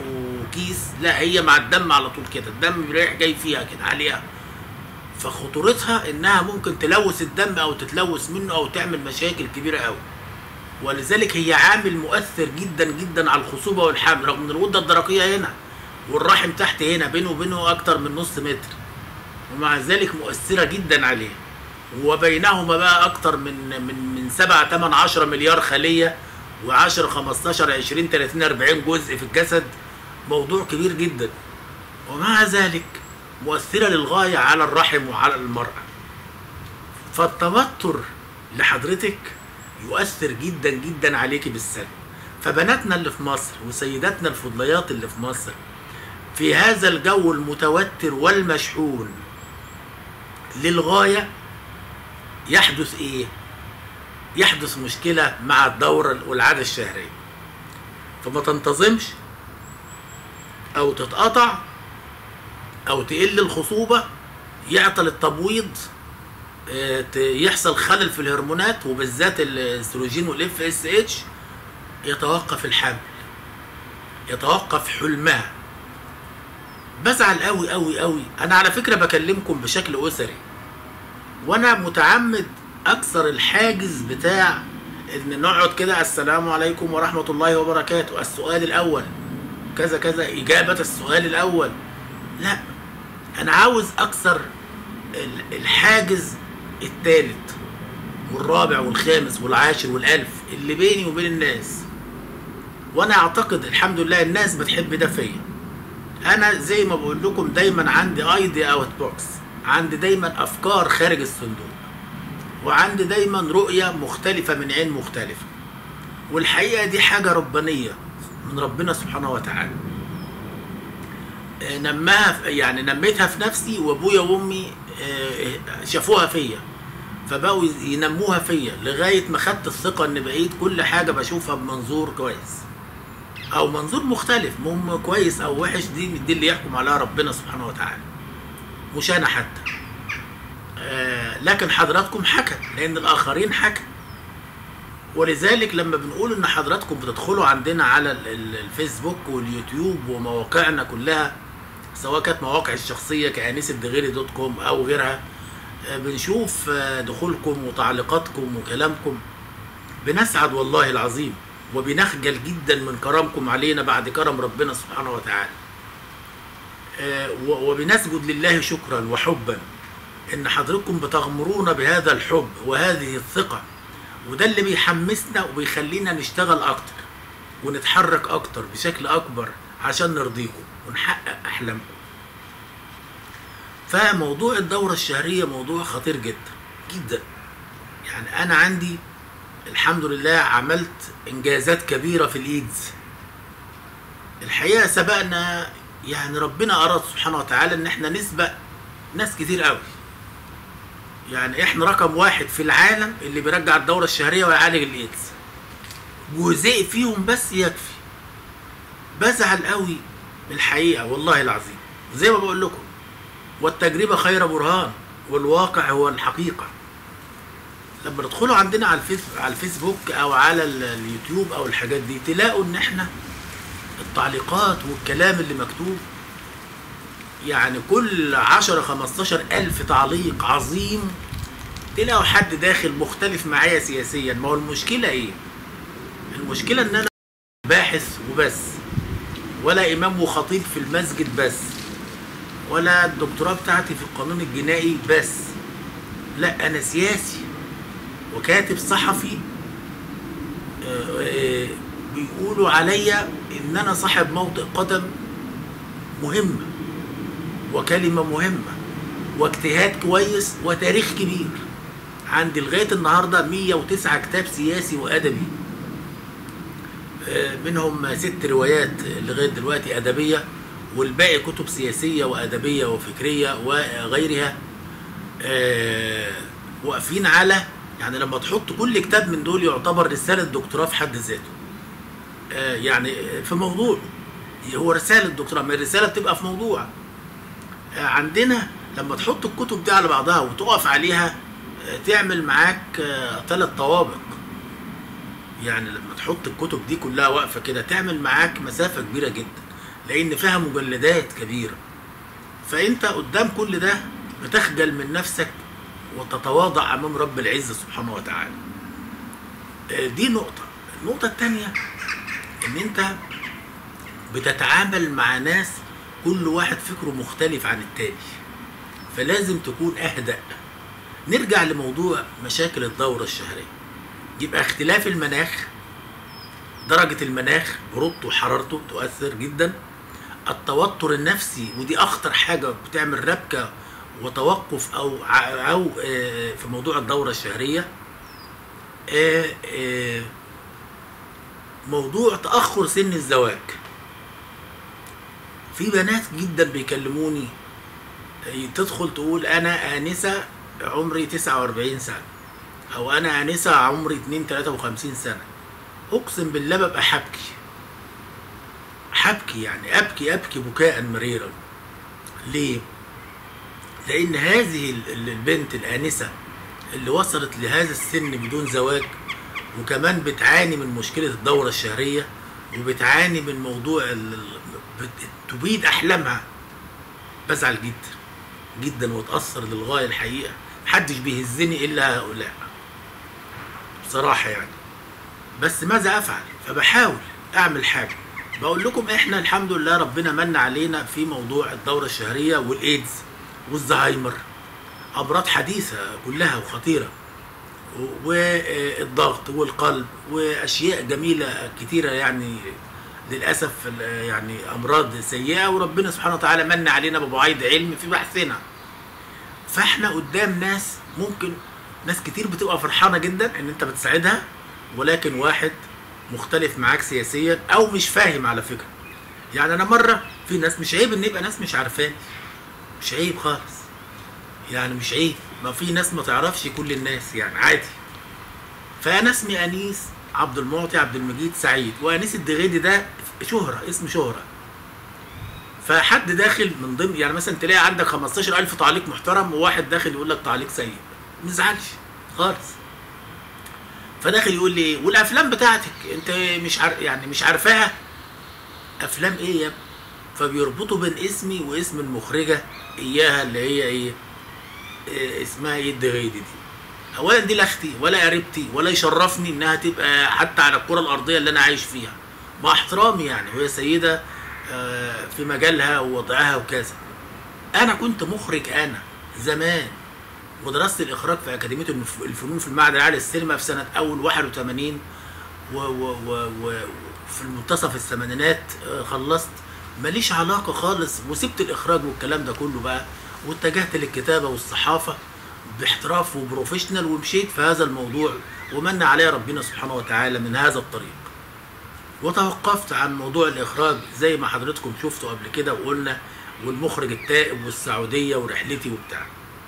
وكيس لا هي مع الدم على طول كده الدم رايح جاي فيها كده عليها فخطورتها انها ممكن تلوث الدم او تتلوث منه او تعمل مشاكل كبيره قوي ولذلك هي عامل مؤثر جدا جدا على الخصوبه والحمل رغم ان الغده الدرقيه هنا والرحم تحت هنا بينه وبينه اكتر من نص متر ومع ذلك مؤثره جدا عليه وبينهما بقى اكتر من من من 7 8 10 مليار خليه و10 15 20 30 40 جزء في الجسد موضوع كبير جدا ومع ذلك مؤثره للغايه على الرحم وعلى المراه فالتوتر لحضرتك يؤثر جدا جدا عليكي بالسلب فبناتنا اللي في مصر وسيداتنا الفضليات اللي في مصر في هذا الجو المتوتر والمشحون للغايه يحدث ايه يحدث مشكله مع الدوره والعاده الشهريه فما تنتظمش او تتقطع او تقل الخصوبه يعطل التبويض آه، ت- يحصل خلل في الهرمونات وبالذات الاستروجين والاف اس اتش يتوقف الحمل يتوقف حلمها بزعل قوي قوي قوي انا على فكره بكلمكم بشكل اسري وانا متعمد اكسر الحاجز بتاع ان نقعد كده السلام عليكم ورحمه الله وبركاته السؤال الاول كذا كذا اجابه السؤال الاول لا انا عاوز اكسر ال- الحاجز الثالث والرابع والخامس والعاشر والالف اللي بيني وبين الناس وانا اعتقد الحمد لله الناس بتحب ده فيا انا زي ما بقول لكم دايما عندي ايديا اوت بوكس عندي دايما افكار خارج الصندوق وعندي دايما رؤية مختلفة من عين مختلفة والحقيقة دي حاجة ربانية من ربنا سبحانه وتعالى آه، نماها في- يعني نميتها في نفسي وابويا وامي آه، شافوها فيا فبقوا ينموها فيا لغاية ما خدت الثقة ان بقيت كل حاجة بشوفها بمنظور كويس او منظور مختلف مهم كويس او وحش دي دي اللي يحكم عليها ربنا سبحانه وتعالى مش انا حتى آه لكن حضراتكم حكى لان الاخرين حكى ولذلك لما بنقول ان حضراتكم بتدخلوا عندنا على ال- ال- الفيسبوك واليوتيوب ومواقعنا كلها سواء كانت مواقع الشخصيه كانسه دغيري دوت كوم او غيرها آه، بنشوف آه، دخولكم وتعليقاتكم وكلامكم بنسعد والله العظيم وبنخجل جدا من كرمكم علينا بعد كرم ربنا سبحانه وتعالى آه، و- وبنسجد لله شكرا وحبا ان حضرتكم بتغمرونا بهذا الحب وهذه الثقة وده اللي بيحمسنا وبيخلينا نشتغل اكتر ونتحرك اكتر بشكل اكبر عشان نرضيكم ونحقق احلامكم فموضوع الدورة الشهرية موضوع خطير جدا جدا يعني انا عندي الحمد لله عملت انجازات كبيرة في الايدز الحقيقة سبقنا يعني ربنا اراد سبحانه وتعالى ان احنا نسبق ناس كتير قوي يعني احنا رقم واحد في العالم اللي بيرجع الدورة الشهرية ويعالج الايدز جزء فيهم بس يكفي بزعل قوي من الحقيقة والله العظيم زي ما بقول لكم والتجربة خير برهان والواقع هو الحقيقة لما تدخلوا عندنا على الفيس على الفيسبوك او على ال- اليوتيوب او الحاجات دي تلاقوا ان احنا التعليقات والكلام اللي مكتوب يعني كل 10 15 ألف تعليق عظيم تلاقوا حد داخل مختلف معايا سياسيا ما هو المشكلة ايه المشكلة ان انا باحث وبس ولا امام وخطيب في المسجد بس ولا الدكتوراه بتاعتي في القانون الجنائي بس لا انا سياسي وكاتب صحفي آه، آه، بيقولوا عليا ان انا صاحب موطئ قدم مهمه وكلمه مهمه واجتهاد كويس وتاريخ كبير عندي لغايه النهارده 109 كتاب سياسي وادبي آه، منهم ست روايات لغايه دلوقتي ادبيه والباقي كتب سياسيه وادبيه وفكريه وغيرها آه، واقفين على يعني لما تحط كل كتاب من دول يعتبر رساله دكتوراه في حد ذاته آه، يعني في موضوع هو رساله دكتوراه ما الرساله بتبقى في موضوع آه، عندنا لما تحط الكتب دي على بعضها وتقف عليها آه، تعمل معاك ثلاث طوابق يعني لما تحط الكتب دي كلها واقفه كده تعمل معاك مسافه كبيره جدا لان فيها مجلدات كبيره فانت قدام كل ده بتخجل من نفسك وتتواضع امام رب العزه سبحانه وتعالى آه، دي نقطه النقطه الثانيه ان انت بتتعامل مع ناس كل واحد فكره مختلف عن التاني فلازم تكون اهدأ نرجع لموضوع مشاكل الدورة الشهرية يبقى اختلاف المناخ درجة المناخ برودته وحرارته تؤثر جدا التوتر النفسي ودي اخطر حاجة بتعمل ربكة وتوقف او ع- او آه، في موضوع الدورة الشهرية آه، آه، موضوع تأخر سن الزواج في بنات جدا بيكلموني تدخل تقول انا انسه عمري 49 سنه او انا انسه عمري 2 53 سنه اقسم بالله ببقى حبكي حبكي يعني ابكي ابكي بكاء مريرا ليه لان هذه ال- ال- البنت الانسه اللي وصلت لهذا السن بدون زواج وكمان بتعاني من مشكله الدوره الشهريه وبتعاني من موضوع ال- ال- بت- تبيد احلامها بزعل جدا جدا واتاثر للغايه الحقيقه محدش بيهزني الا هؤلاء بصراحه يعني بس ماذا افعل فبحاول اعمل حاجه بقول لكم احنا الحمد لله ربنا من علينا في موضوع الدوره الشهريه والايدز والزهايمر امراض حديثه كلها وخطيره والضغط والقلب واشياء جميله كتيره يعني للاسف ال- يعني امراض سيئه وربنا سبحانه وتعالى من علينا ببعيد علم في بحثنا فاحنا قدام ناس ممكن ناس كتير بتبقى فرحانه جدا ان انت بتساعدها ولكن واحد مختلف معاك سياسيا او مش فاهم على فكره يعني انا مره في ناس مش عيب ان يبقى ناس مش عارفاني مش عيب خالص يعني مش عيب ما في ناس ما تعرفش كل الناس يعني عادي فانا اسمي انيس عبد المعطي عبد المجيد سعيد وانيس الدغيدي ده شهره اسم شهره فحد داخل من ضمن يعني مثلا تلاقي عندك 15000 تعليق محترم وواحد داخل يقول لك تعليق سيء ما تزعلش خالص فداخل يقول لي ايه والافلام بتاعتك انت مش عارف يعني مش عارفاها افلام ايه يا ابني فبيربطوا بين اسمي واسم المخرجه اياها اللي هي ايه, إيه اسمها ايه الدغيدي دي اولا دي لا اختي ولا قريبتي ولا يشرفني انها تبقى حتى على الكره الارضيه اللي انا عايش فيها مع احترامي يعني وهي سيده آه، في مجالها ووضعها وكذا انا كنت مخرج انا زمان ودرست الاخراج في اكاديميه النف- الفنون في المعهد العالي للسينما في سنه اول 81 و و و و في منتصف الثمانينات آه، خلصت ماليش علاقه خالص وسبت الاخراج والكلام ده كله بقى واتجهت للكتابه والصحافه باحتراف وبروفيشنال ومشيت في هذا الموضوع ومن علي ربنا سبحانه وتعالى من هذا الطريق وتوقفت عن موضوع الاخراج زي ما حضرتكم شفتوا قبل كده وقلنا والمخرج التائب والسعوديه ورحلتي وبتاع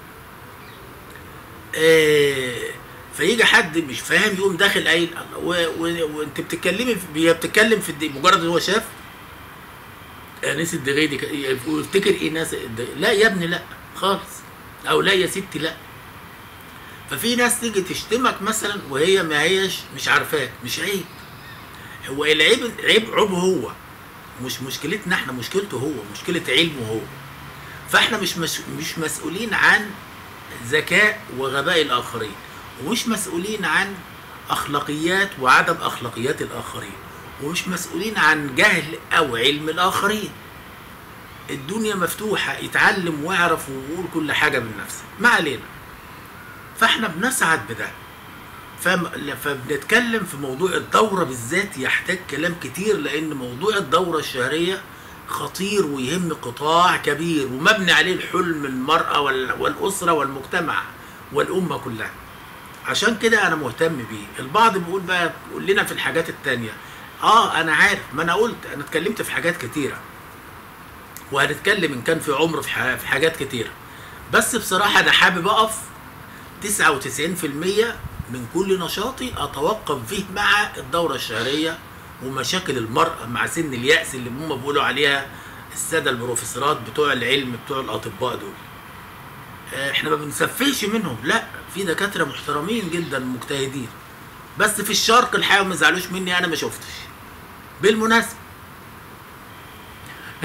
آه، فيجي حد مش فاهم يقوم داخل قايل الله، و- و- وانت بتتكلمي في هي بتتكلم في الدي مجرد ان هو شاف انيس الدغيدي ك- ويفتكر ايه ناس الدغيدي. لا يا ابني لا خالص او لا يا ستي لا ففي ناس تيجي تشتمك مثلا وهي ما هيش مش عارفاك مش عيب هو العيب عيب عيبه هو مش مشكلتنا احنا مشكلته هو مشكله علمه هو فاحنا مش مش, مش مسؤولين عن ذكاء وغباء الاخرين ومش مسؤولين عن اخلاقيات وعدم اخلاقيات الاخرين ومش مسؤولين عن جهل او علم الاخرين الدنيا مفتوحه اتعلم واعرف وقول كل حاجه من نفسك ما علينا فاحنا بنسعد بده فم- فبنتكلم في موضوع الدورة بالذات يحتاج كلام كتير لأن موضوع الدورة الشهرية خطير ويهم قطاع كبير ومبني عليه الحلم المرأة وال- والأسرة والمجتمع والأمة كلها عشان كده أنا مهتم بيه البعض بيقول بقى قول لنا في الحاجات التانية اه انا عارف ما انا قلت انا اتكلمت في حاجات كتيره وهنتكلم ان كان في عمر في ح- في حاجات كتيره بس بصراحه انا حابب اقف 99% من كل نشاطي اتوقف فيه مع الدوره الشهريه ومشاكل المراه مع سن الياس اللي هم بيقولوا عليها الساده البروفيسورات بتوع العلم بتوع الاطباء دول آه، احنا ما بنسفهش منهم لا في دكاتره محترمين جدا مجتهدين بس في الشرق الحقيقه ما زعلوش مني انا ما شفتش بالمناسبه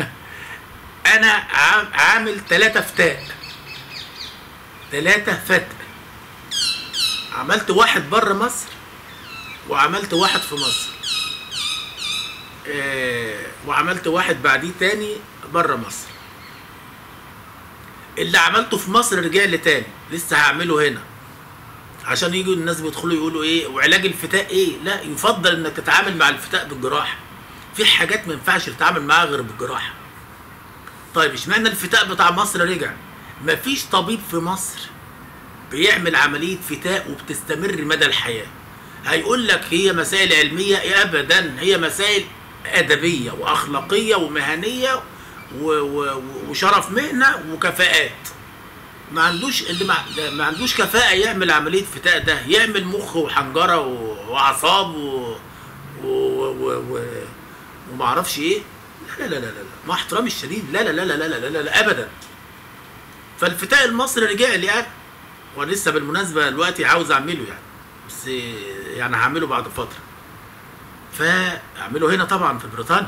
انا عام- عامل ثلاثة فتاء ثلاثة فتق عملت واحد بره مصر وعملت واحد في مصر آه، وعملت واحد بعديه تاني بره مصر اللي عملته في مصر رجع لي تاني لسه هعمله هنا عشان يجوا الناس بيدخلوا يقولوا ايه وعلاج الفتاء ايه لا يفضل انك تتعامل مع الفتاء بالجراحه في حاجات ما ينفعش تتعامل معاها غير بالجراحه طيب اشمعنى الفتاء بتاع مصر رجع مفيش طبيب في مصر بيعمل عمليه فتاء وبتستمر مدى الحياه هيقول لك هي مسائل علميه إيه ابدا هي مسائل ادبيه واخلاقيه ومهنيه و و وشرف مهنه وكفاءات ما عندوش اللي ما, ما عندوش كفاءه يعمل عمليه فتاء ده يعمل مخ وحنجره و- واعصاب و و و و وما اعرفش ايه لا لا لا لا لا مع احترامي الشديد لا لا لا لا لا لا لا, لا ابدا فالفتاء المصري رجع لي انا وانا لسه بالمناسبه دلوقتي عاوز اعمله يعني بس يعني هعمله بعد فتره فاعمله هنا طبعا في بريطانيا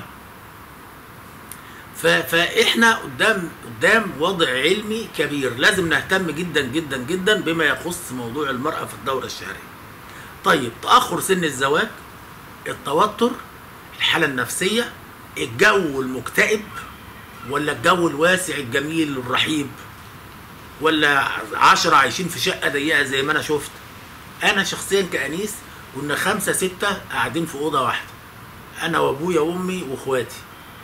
ف- فاحنا قدام قدام وضع علمي كبير لازم نهتم جدا جدا جدا بما يخص موضوع المراه في الدوره الشهريه طيب تاخر سن الزواج التوتر الحاله النفسيه الجو المكتئب ولا الجو الواسع الجميل الرحيب ولا عشرة عايشين في شقة ضيقة زي ما أنا شفت أنا شخصيا كأنيس كنا خمسة ستة قاعدين في أوضة واحدة أنا وأبويا وأمي وأخواتي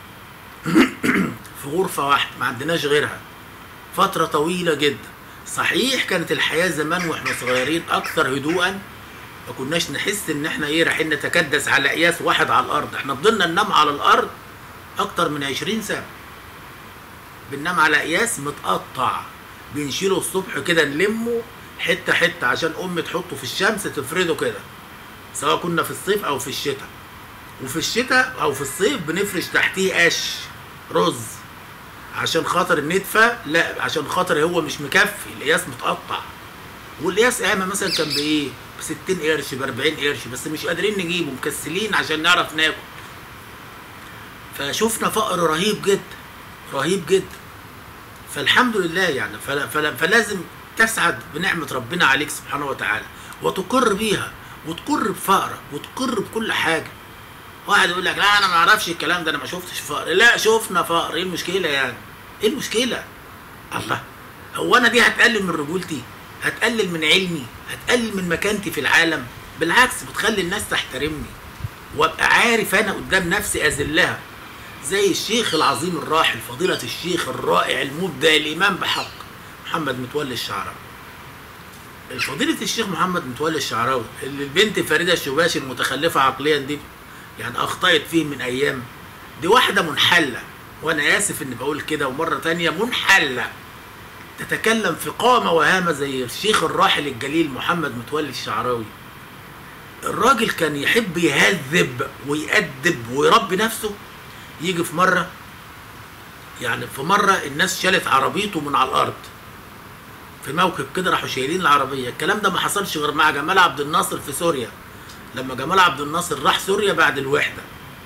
في غرفة واحدة ما عندناش غيرها فترة طويلة جدا صحيح كانت الحياة زمان واحنا صغيرين أكثر هدوءا ما كناش نحس إن احنا إيه رايحين نتكدس على قياس واحد على الأرض احنا فضلنا ننام على الأرض أكتر من عشرين سنة بننام على قياس متقطع بنشيله الصبح كده نلمه حته حته عشان امي تحطه في الشمس تفرده كده سواء كنا في الصيف او في الشتاء وفي الشتاء او في الصيف بنفرش تحتيه قش رز عشان خاطر الندفه لا عشان خاطر هو مش مكفي القياس متقطع والقياس ايام مثلا كان بايه ب 60 قرش ب 40 قرش بس مش قادرين نجيبه مكسلين عشان نعرف ناكل فشفنا فقر رهيب جدا رهيب جدا فالحمد لله يعني فلا فلا فلازم تسعد بنعمة ربنا عليك سبحانه وتعالى وتقر بيها وتقر بفقرك وتقر بكل حاجة واحد يقول لك لا انا ما اعرفش الكلام ده انا ما شفتش فقر لا شفنا فقر ايه المشكلة يعني ايه المشكلة الله هو انا دي هتقلل من رجولتي هتقلل من علمي هتقلل من مكانتي في العالم بالعكس بتخلي الناس تحترمني وابقى عارف انا قدام نفسي اذلها زي الشيخ العظيم الراحل فضيلة الشيخ الرائع المبدع الإمام بحق محمد متولي الشعراوي فضيلة الشيخ محمد متولي الشعراوي اللي البنت فريدة الشباشي المتخلفة عقليا دي يعني أخطأت فيه من أيام دي واحدة منحلة وأنا آسف إني بقول كده ومرة تانية منحلة تتكلم في قامة وهامة زي الشيخ الراحل الجليل محمد متولي الشعراوي الراجل كان يحب يهذب ويأدب ويربي نفسه يجي في مرة يعني في مرة الناس شالت عربيته من على الأرض في موكب كده راحوا شايلين العربية الكلام ده ما حصلش غير مع جمال عبد الناصر في سوريا لما جمال عبد الناصر راح سوريا بعد الوحدة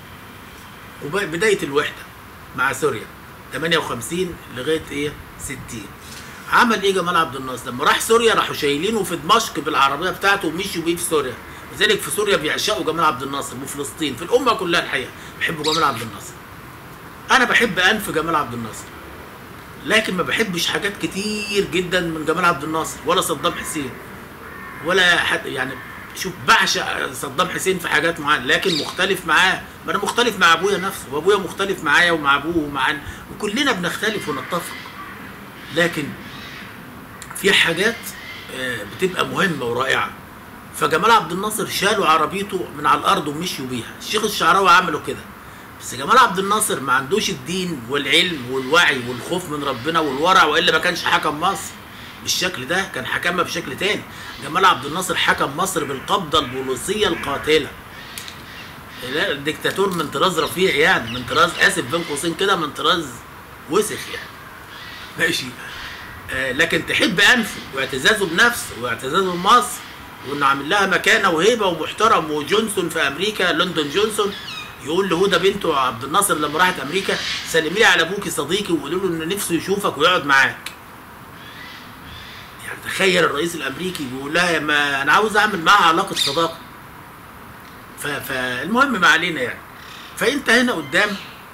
وبداية الوحدة مع سوريا 58 لغاية ايه 60 عمل ايه جمال عبد الناصر لما راح سوريا راحوا شايلينه في دمشق بالعربية بتاعته ومشوا بيه في سوريا لذلك في سوريا بيعشقوا جمال عبد الناصر وفلسطين في الامه كلها الحقيقه بيحبوا جمال عبد الناصر انا بحب انف جمال عبد الناصر لكن ما بحبش حاجات كتير جدا من جمال عبد الناصر ولا صدام حسين ولا حد يعني شوف بعشق صدام حسين في حاجات معينه لكن مختلف معاه ما انا مختلف مع ابويا نفسه وابويا مختلف معايا ومع ابوه ومع وكلنا بنختلف ونتفق لكن في حاجات آه، بتبقى مهمه ورائعه فجمال عبد الناصر شالوا عربيته من على الارض ومشيوا بيها الشيخ الشعراوي عملوا كده بس جمال عبد الناصر ما عندوش الدين والعلم والوعي والخوف من ربنا والورع والا ما كانش حكم مصر بالشكل ده كان حكمها بشكل تاني جمال عبد الناصر حكم مصر بالقبضه البوليسيه القاتله لا الدكتاتور من طراز رفيع يعني من طراز اسف بين قوسين كده من طراز وسخ يعني ماشي آه لكن تحب انفه واعتزازه بنفسه واعتزازه بمصر وانه عامل لها مكانه وهيبه ومحترم وجونسون في امريكا لندن جونسون يقول لهدى بنته عبد الناصر لما راحت امريكا سلمي لي على ابوكي صديقي وقولوا له ان نفسه يشوفك ويقعد معاك يعني تخيل الرئيس الامريكي بيقول لها يا ما انا عاوز اعمل معاها علاقه صداقه ف- فالمهم ما علينا يعني فانت هنا قدام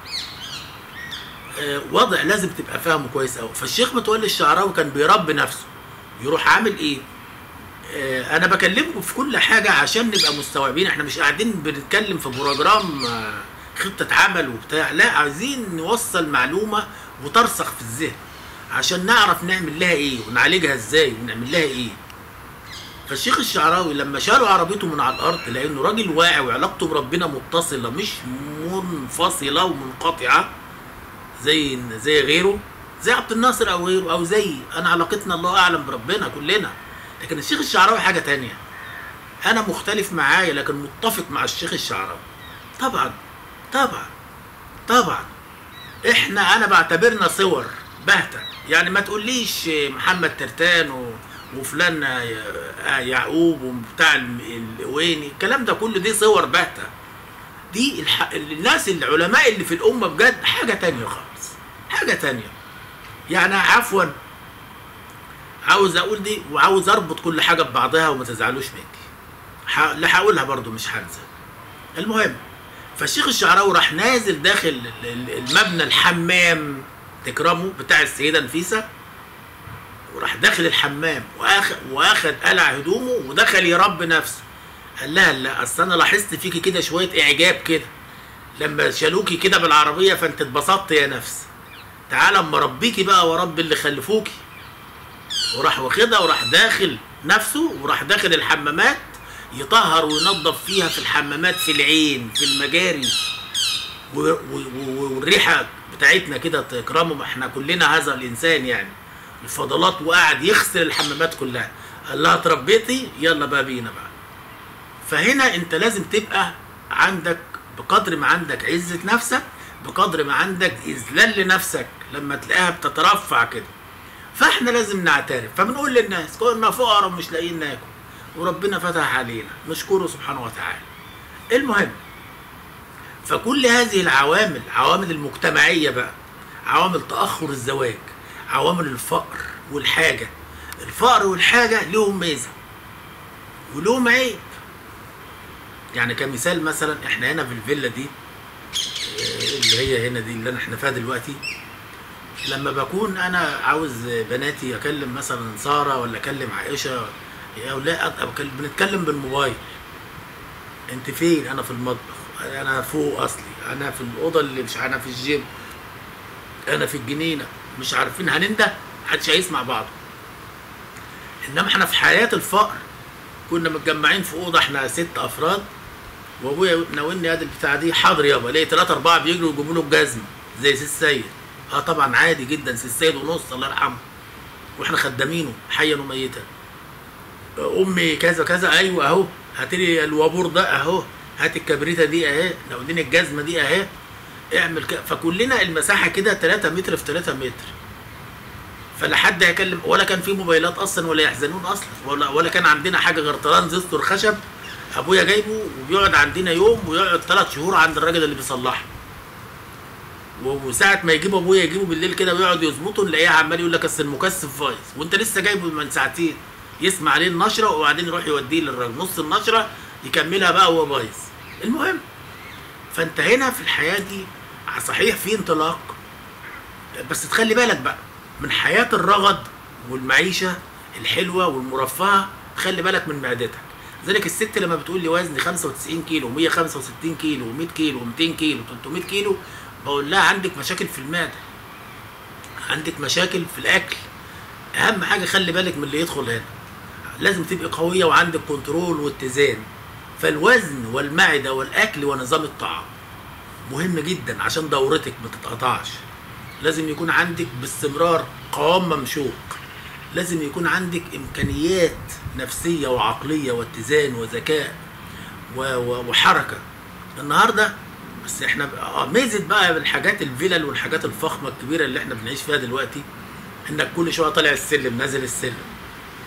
آه، وضع لازم تبقى فاهمه كويس قوي فالشيخ متولي الشعراوي كان بيربي نفسه يروح عامل ايه آه، انا بكلمكم في كل حاجه عشان نبقى مستوعبين احنا مش قاعدين بنتكلم في بروجرام آه، خطه عمل وبتاع لا عايزين نوصل معلومه وترسخ في الذهن عشان نعرف نعمل لها ايه ونعالجها ازاي ونعمل لها ايه فالشيخ الشعراوي لما شالوا عربيته من على الارض لانه راجل واعي وعلاقته بربنا متصله مش منفصله ومنقطعه زي زي غيره زي عبد الناصر او غيره او زي انا علاقتنا الله اعلم بربنا كلنا لكن الشيخ الشعراوي حاجه تانية انا مختلف معايا لكن متفق مع الشيخ الشعراوي طبعا طبعا طبعا احنا انا بعتبرنا صور باهته يعني ما تقوليش محمد ترتان و... وفلان يا- يعقوب وبتاع الويني الكلام ده كله دي صور باهته دي الح... الناس العلماء اللي في الامه بجد حاجه تانية خالص حاجه تانية يعني عفوا عاوز اقول دي وعاوز اربط كل حاجه ببعضها وما تزعلوش مني ح... لا هقولها برضو مش هنسى المهم فالشيخ الشعراوي راح نازل داخل ال- ال- المبنى الحمام تكرمه بتاع السيده نفيسه وراح داخل الحمام واخد واخد قلع هدومه ودخل يربي نفسه قال لها لا اصل انا لاحظت فيكي كده شويه اعجاب كده لما شالوكي كده بالعربيه فانت اتبسطت يا نفس تعالى اما اربيكي بقى ورب اللي خلفوكي وراح واخدها وراح داخل نفسه وراح داخل الحمامات يطهر وينظف فيها في الحمامات في العين في المجاري و- و- و- والريحه بتاعتنا كده تكرمه ما احنا كلنا هذا الانسان يعني الفضلات وقعد يغسل الحمامات كلها قال لها اتربيتي يلا بقى بينا بقى فهنا انت لازم تبقى عندك بقدر ما عندك عزة نفسك بقدر ما عندك إذلال لنفسك لما تلاقيها بتترفع كده فاحنا لازم نعترف فبنقول للناس كنا فقراء ومش لاقيين ناكل وربنا فتح علينا نشكره سبحانه وتعالى المهم فكل هذه العوامل عوامل المجتمعية بقى عوامل تأخر الزواج عوامل الفقر والحاجة الفقر والحاجة لهم ميزة ولهم عيب يعني كمثال مثلا احنا هنا في الفيلا دي آه، اللي هي هنا دي اللي احنا فيها دلوقتي لما بكون انا عاوز بناتي اكلم مثلا ساره ولا اكلم عائشه يا اولاد أبقى بنتكلم بالموبايل انت فين انا في المطبخ انا فوق اصلي انا في الاوضه اللي مش انا في الجيم انا في الجنينه مش عارفين هننده محدش هيسمع بعضه انما احنا في حياه الفقر كنا متجمعين في اوضه احنا ست افراد وابويا ناولني ادي البتاع دي حاضر يابا لقيت ثلاثة أربعة بيجروا يجيبوا له الجزمة زي سي السيد اه طبعا عادي جدا سي السيد ونص الله يرحمه واحنا خدامينه حيا وميتا امي كذا كذا ايوه اهو هات لي الوابور ده اهو هات الكبريته دي اهي ناوليني الجزمه دي اهي اعمل كده فكلنا المساحه كده 3 متر في 3 متر فلا حد هيكلم ولا كان في موبايلات اصلا ولا يحزنون اصلا ولا ولا كان عندنا حاجه غير ترانزستور خشب ابويا جايبه وبيقعد عندنا يوم ويقعد ثلاث شهور عند الراجل اللي بيصلحه و- وساعة ما يجيب ابويا يجيبه بالليل كده ويقعد يظبطه نلاقيه عمال يقول لك اصل المكثف بايظ وانت لسه جايبه من ساعتين يسمع عليه النشره وبعدين يروح يوديه للراجل نص النشره يكملها بقى وهو بايظ المهم فانت هنا في الحياه دي صحيح في انطلاق بس تخلي بالك بقى من حياه الرغد والمعيشه الحلوه والمرفهه تخلي بالك من معدتك ذلك الست لما بتقول لي وزني 95 كيلو 165 كيلو 100 كيلو 200 كيلو 300 كيلو بقول لها عندك مشاكل في المعده عندك مشاكل في الاكل اهم حاجه خلي بالك من اللي يدخل هنا لازم تبقي قويه وعندك كنترول واتزان فالوزن والمعده والاكل ونظام الطعام مهم جدا عشان دورتك ما تتقطعش لازم يكون عندك باستمرار قوام ممشوق لازم يكون عندك امكانيات نفسيه وعقليه واتزان وذكاء و- و- وحركه النهارده بس احنا بقى- اه ميزه بقى بالحاجات الفلل والحاجات الفخمه الكبيره اللي احنا بنعيش فيها دلوقتي انك كل شويه طالع السلم نازل السلم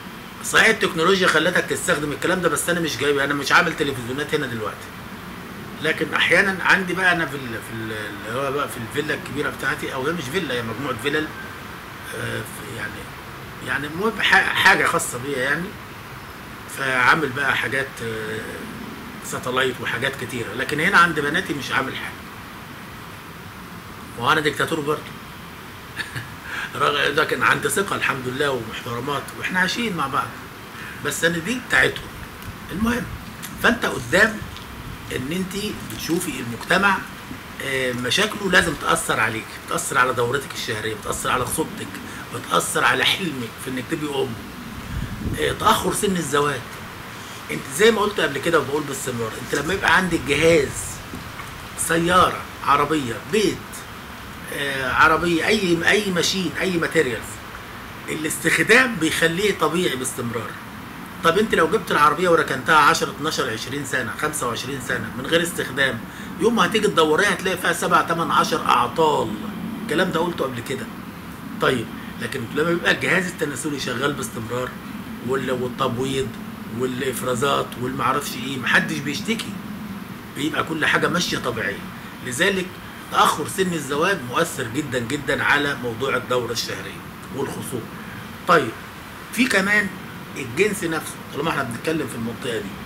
صحيح التكنولوجيا خلتك تستخدم الكلام ده بس انا مش جايب انا مش عامل تلفزيونات هنا دلوقتي لكن احيانا عندي بقى انا في ال في ال اللي هو بقى في الفيلا الكبيره بتاعتي او هي مش فيلا هي مجموعه فيلل آه، في- يعني يعني المهم ح- حاجه خاصه بيا يعني فعامل بقى حاجات آه، ساتلايت وحاجات كتيره لكن هنا عند بناتي مش عامل حاجه وانا ديكتاتور برضه رغم ده كان عندي ثقه الحمد لله ومحترمات واحنا عايشين مع بعض بس انا دي بتاعتهم المهم فانت قدام ان انت بتشوفي المجتمع آه، مشاكله لازم تاثر عليك بتاثر على دورتك الشهريه بتاثر على خطوبتك بتاثر على حلمك في انك تبقي ام آه، تاخر سن الزواج انت زي ما قلت قبل كده وبقول باستمرار انت لما يبقى عندك جهاز سياره عربيه بيت آه، عربيه اي اي ماشين اي ماتيريالز الاستخدام بيخليه طبيعي باستمرار طب انت لو جبت العربيه وركنتها 10 12 20 سنه 25 سنه من غير استخدام يوم ما هتيجي تدوريها هتلاقي فيها 7 8 10 اعطال الكلام ده قلته قبل كده طيب لكن لما يبقى الجهاز التناسلي شغال باستمرار وال- والتبويض والافرازات والمعرفش ايه محدش بيشتكي بيبقى كل حاجه ماشيه طبيعيه لذلك تاخر سن الزواج مؤثر جدا جدا على موضوع الدوره الشهريه والخصوبه طيب في كمان الجنس نفسه طالما احنا بنتكلم في المنطقه دي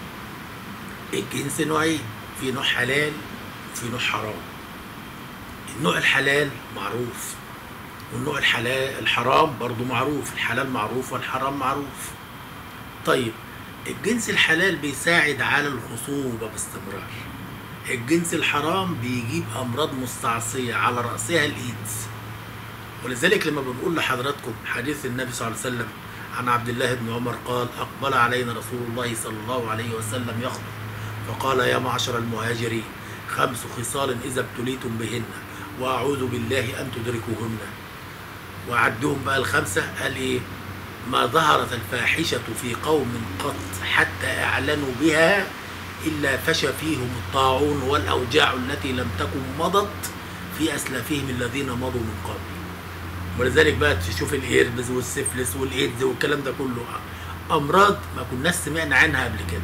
الجنس نوعين في نوع حلال وفي نوع حرام النوع الحلال معروف والنوع الحلال الحرام برضو معروف الحلال معروف والحرام معروف طيب الجنس الحلال بيساعد على الخصوبة باستمرار الجنس الحرام بيجيب أمراض مستعصية على رأسها الإيدز ولذلك لما بنقول لحضراتكم حديث النبي صلى الله عليه وسلم عن عبد الله بن عمر قال أقبل علينا رسول الله صلى الله عليه وسلم يخطب فقال يا معشر المهاجرين خمس خصال إذا ابتليتم بهن وأعوذ بالله أن تدركوهن وعدهم بقى الخمسة قال إيه ما ظهرت الفاحشة في قوم قط حتى أعلنوا بها إلا فشى فيهم الطاعون والأوجاع التي لم تكن مضت في أسلافهم الذين مضوا من قبل ولذلك بقى تشوف الايربز والسفلس والايدز والكلام ده كله امراض ما كناش سمعنا عنها قبل كده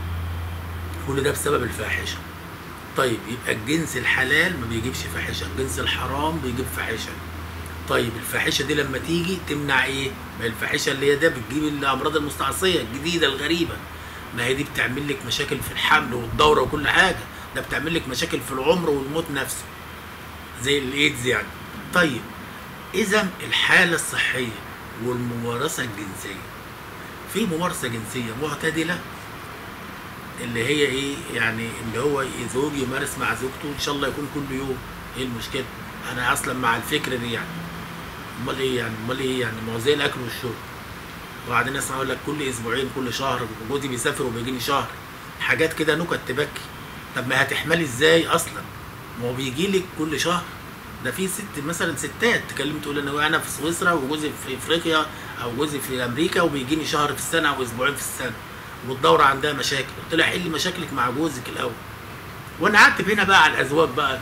كل ده بسبب الفاحشه طيب يبقى الجنس الحلال ما بيجيبش فاحشه الجنس الحرام بيجيب فاحشه طيب الفاحشه دي لما تيجي تمنع ايه ما هي الفاحشه اللي هي ده بتجيب الامراض المستعصيه الجديده الغريبه ما هي دي بتعمل لك مشاكل في الحمل والدوره وكل حاجه ده بتعمل لك مشاكل في العمر والموت نفسه زي الايدز يعني طيب اذا الحاله الصحيه والممارسه الجنسيه في ممارسه جنسيه معتدله اللي هي ايه يعني اللي هو زوج يمارس مع زوجته ان شاء الله يكون كل يوم ايه المشكله انا اصلا مع الفكره دي يعني امال ايه يعني امال ايه يعني ما هو زي الاكل والشرب وبعدين اسمع يقول لك كل اسبوعين كل شهر جوزي بيسافر وبيجيني شهر حاجات كده نكت تبكي طب ما هتحملي ازاي اصلا ما هو بيجي لك كل شهر ده في ست مثلا ستات تكلم تقول انا انا في سويسرا وجوزي في افريقيا او جوزي في امريكا وبيجيني شهر في السنه او اسبوعين في السنه والدوره عندها مشاكل قلت لها حلي مشاكلك مع جوزك الاول وانا قعدت هنا بقى على الازواج بقى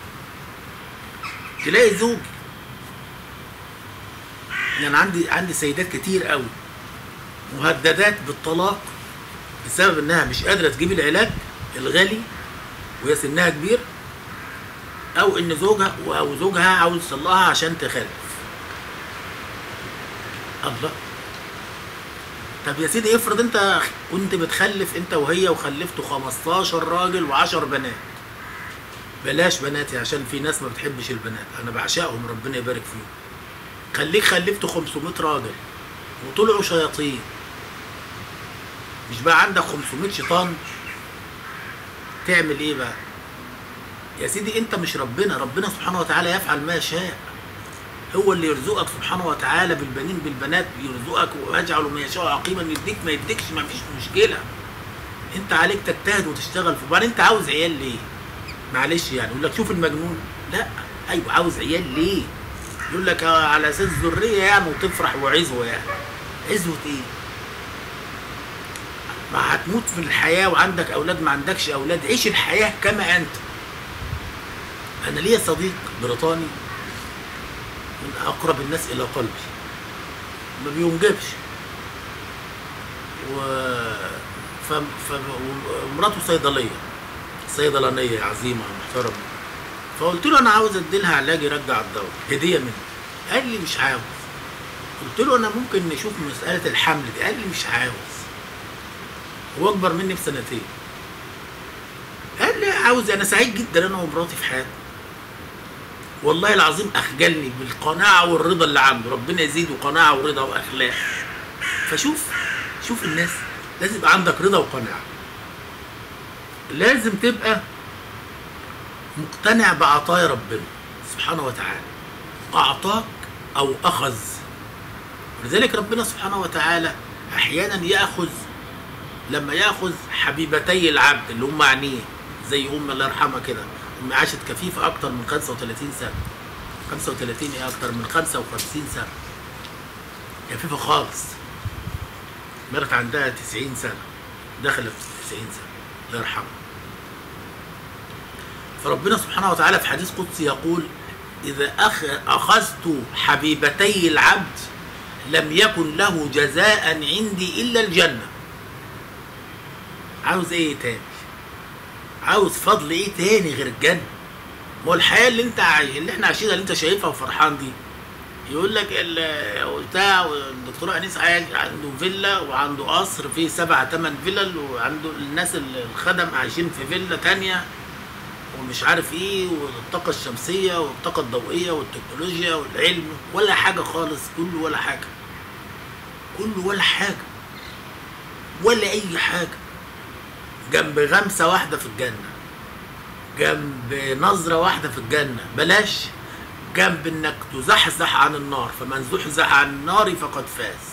تلاقي زوج يعني عندي عندي سيدات كتير قوي مهددات بالطلاق بسبب انها مش قادره تجيب العلاج الغالي وهي سنها كبير او ان زوجها او زوجها عاوز يصلها عشان تخلف الله طب يا سيدي افرض انت كنت بتخلف انت وهي وخلفتوا 15 راجل و10 بنات بلاش بناتي عشان في ناس ما بتحبش البنات انا بعشقهم ربنا يبارك فيهم خليك خلفتوا 500 راجل وطلعوا شياطين مش بقى عندك 500 شيطان تعمل ايه بقى يا سيدي انت مش ربنا ربنا سبحانه وتعالى يفعل ما يشاء هو اللي يرزقك سبحانه وتعالى بالبنين بالبنات يرزقك ويجعل ما يشاء عقيما يديك ما يديكش ما فيش مشكله انت عليك تجتهد وتشتغل في وبعدين انت عاوز عيال ليه معلش يعني يقول لك شوف المجنون لا ايوه عاوز عيال ليه يقول لك اه على اساس ذريه يعني وتفرح وعزوه يعني عزوه ايه ما هتموت في الحياه وعندك اولاد ما عندكش اولاد عيش الحياه كما انت انا ليا صديق بريطاني من اقرب الناس الى قلبي ما بينجبش و ف... ف... ومراته صيدليه صيدلانيه عظيمه محترمه فقلت له انا عاوز ادي لها علاج يرجع الدوره هديه مني قال لي مش عاوز قلت له انا ممكن نشوف مساله الحمل دي قال لي مش عاوز هو اكبر مني بسنتين قال لي عاوز انا سعيد جدا انا ومراتي في حياتي والله العظيم اخجلني بالقناعه والرضا اللي عنده ربنا يزيده قناعه ورضا واخلاق فشوف شوف الناس لازم يبقى عندك رضا وقناعه لازم تبقى مقتنع بعطايا ربنا سبحانه وتعالى اعطاك او اخذ ولذلك ربنا سبحانه وتعالى احيانا ياخذ لما ياخذ حبيبتي العبد اللي هم عينيه زي ام الله يرحمها كده ام عاشت كفيفه اكتر من 35 سنه 35 ايه اكتر من 55 سنه كفيفه خالص مرت عندها 90 سنه دخلت في 90 سنه الله يرحمها فربنا سبحانه وتعالى في حديث قدسي يقول إذا أخ أخذت حبيبتي العبد لم يكن له جزاء عندي إلا الجنة عاوز إيه تاني عاوز فضل إيه تاني غير الجنة ما هو الحياة اللي أنت عاي... اللي إحنا عايشينها اللي أنت شايفها وفرحان دي يقول لك ال- بتاع الدكتور انيس عايش عنده فيلا وعنده قصر فيه سبع ثمان فيلل وعنده الناس اللي الخدم عايشين في فيلا تانية ومش عارف ايه والطاقة الشمسية والطاقة الضوئية والتكنولوجيا والعلم ولا حاجة خالص كله ولا حاجة كله ولا حاجة ولا أي حاجة جنب غمسة واحدة في الجنة جنب نظرة واحدة في الجنة بلاش جنب انك تزحزح عن النار فمن زحزح عن النار فقد فاز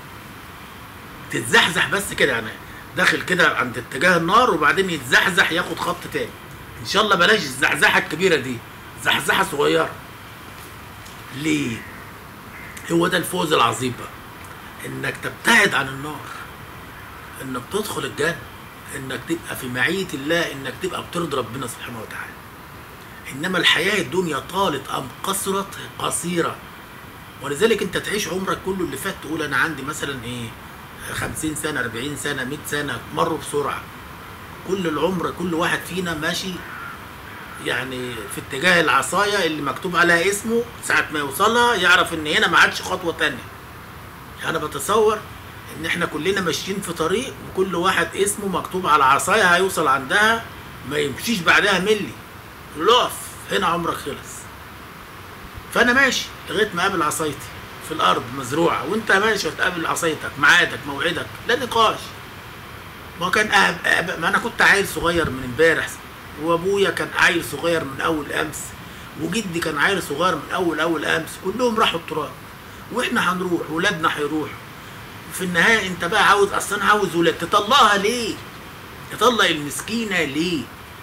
تتزحزح بس كده يعني داخل كده عند اتجاه النار وبعدين يتزحزح ياخد خط تاني ان شاء الله بلاش الزحزحه الكبيره دي زحزحه صغيره ليه هو ده الفوز العظيم بقى انك تبتعد عن النار انك تدخل الجنه انك تبقى في معيه الله انك تبقى بترضي ربنا سبحانه وتعالى انما الحياه الدنيا طالت ام قصرت قصيره ولذلك انت تعيش عمرك كله اللي فات تقول انا عندي مثلا ايه 50 سنه 40 سنه 100 سنه مروا بسرعه كل العمر كل واحد فينا ماشي يعني في اتجاه العصايه اللي مكتوب عليها اسمه ساعه ما يوصلها يعرف ان هنا ما عادش خطوه تانية انا بتصور ان احنا كلنا ماشيين في طريق وكل واحد اسمه مكتوب على عصايه هيوصل عندها ما يمشيش بعدها ملي اقف هنا عمرك خلص فانا ماشي لغايه ما اقابل عصايتي في الارض مزروعه وانت ماشي وتقابل عصايتك ميعادك موعدك لا نقاش ما كان أهب أهب ما انا كنت عيل صغير من امبارح وابويا كان عيل صغير من اول امس وجدي كان عيل صغير من اول اول امس كلهم راحوا التراب واحنا هنروح ولادنا هيروحوا في النهايه انت بقى عاوز اصلا عاوز ولاد تطلقها ليه؟ تطلق المسكينه ليه؟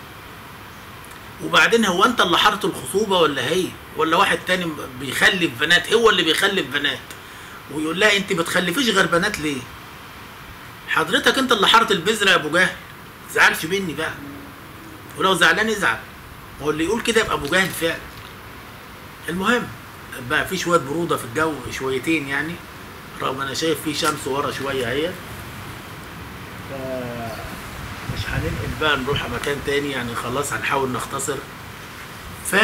وبعدين هو انت اللي حارت الخصوبه ولا هي؟ ولا واحد تاني بيخلف بنات هو اللي بيخلف بنات ويقول لها انت بتخلفيش غير بنات ليه؟ حضرتك انت اللي حارت البذره يا ابو جهل تزعلش مني بقى ولو زعلان ازعل هو اللي يقول كده يبقى ابو جهل فعلا المهم بقى في شويه بروده في الجو شويتين يعني رغم انا شايف في شمس ورا شويه اهي ف مش هننقل بقى نروح مكان تاني يعني خلاص هنحاول نختصر ف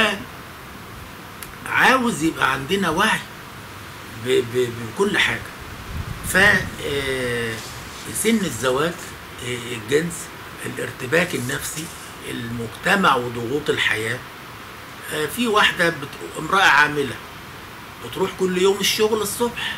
عاوز يبقى عندنا وعي ب... ب... بكل حاجه ف آه، سن الزواج آه، الجنس الارتباك النفسي المجتمع وضغوط الحياه آه، في واحده بت... امراه عامله بتروح كل يوم الشغل الصبح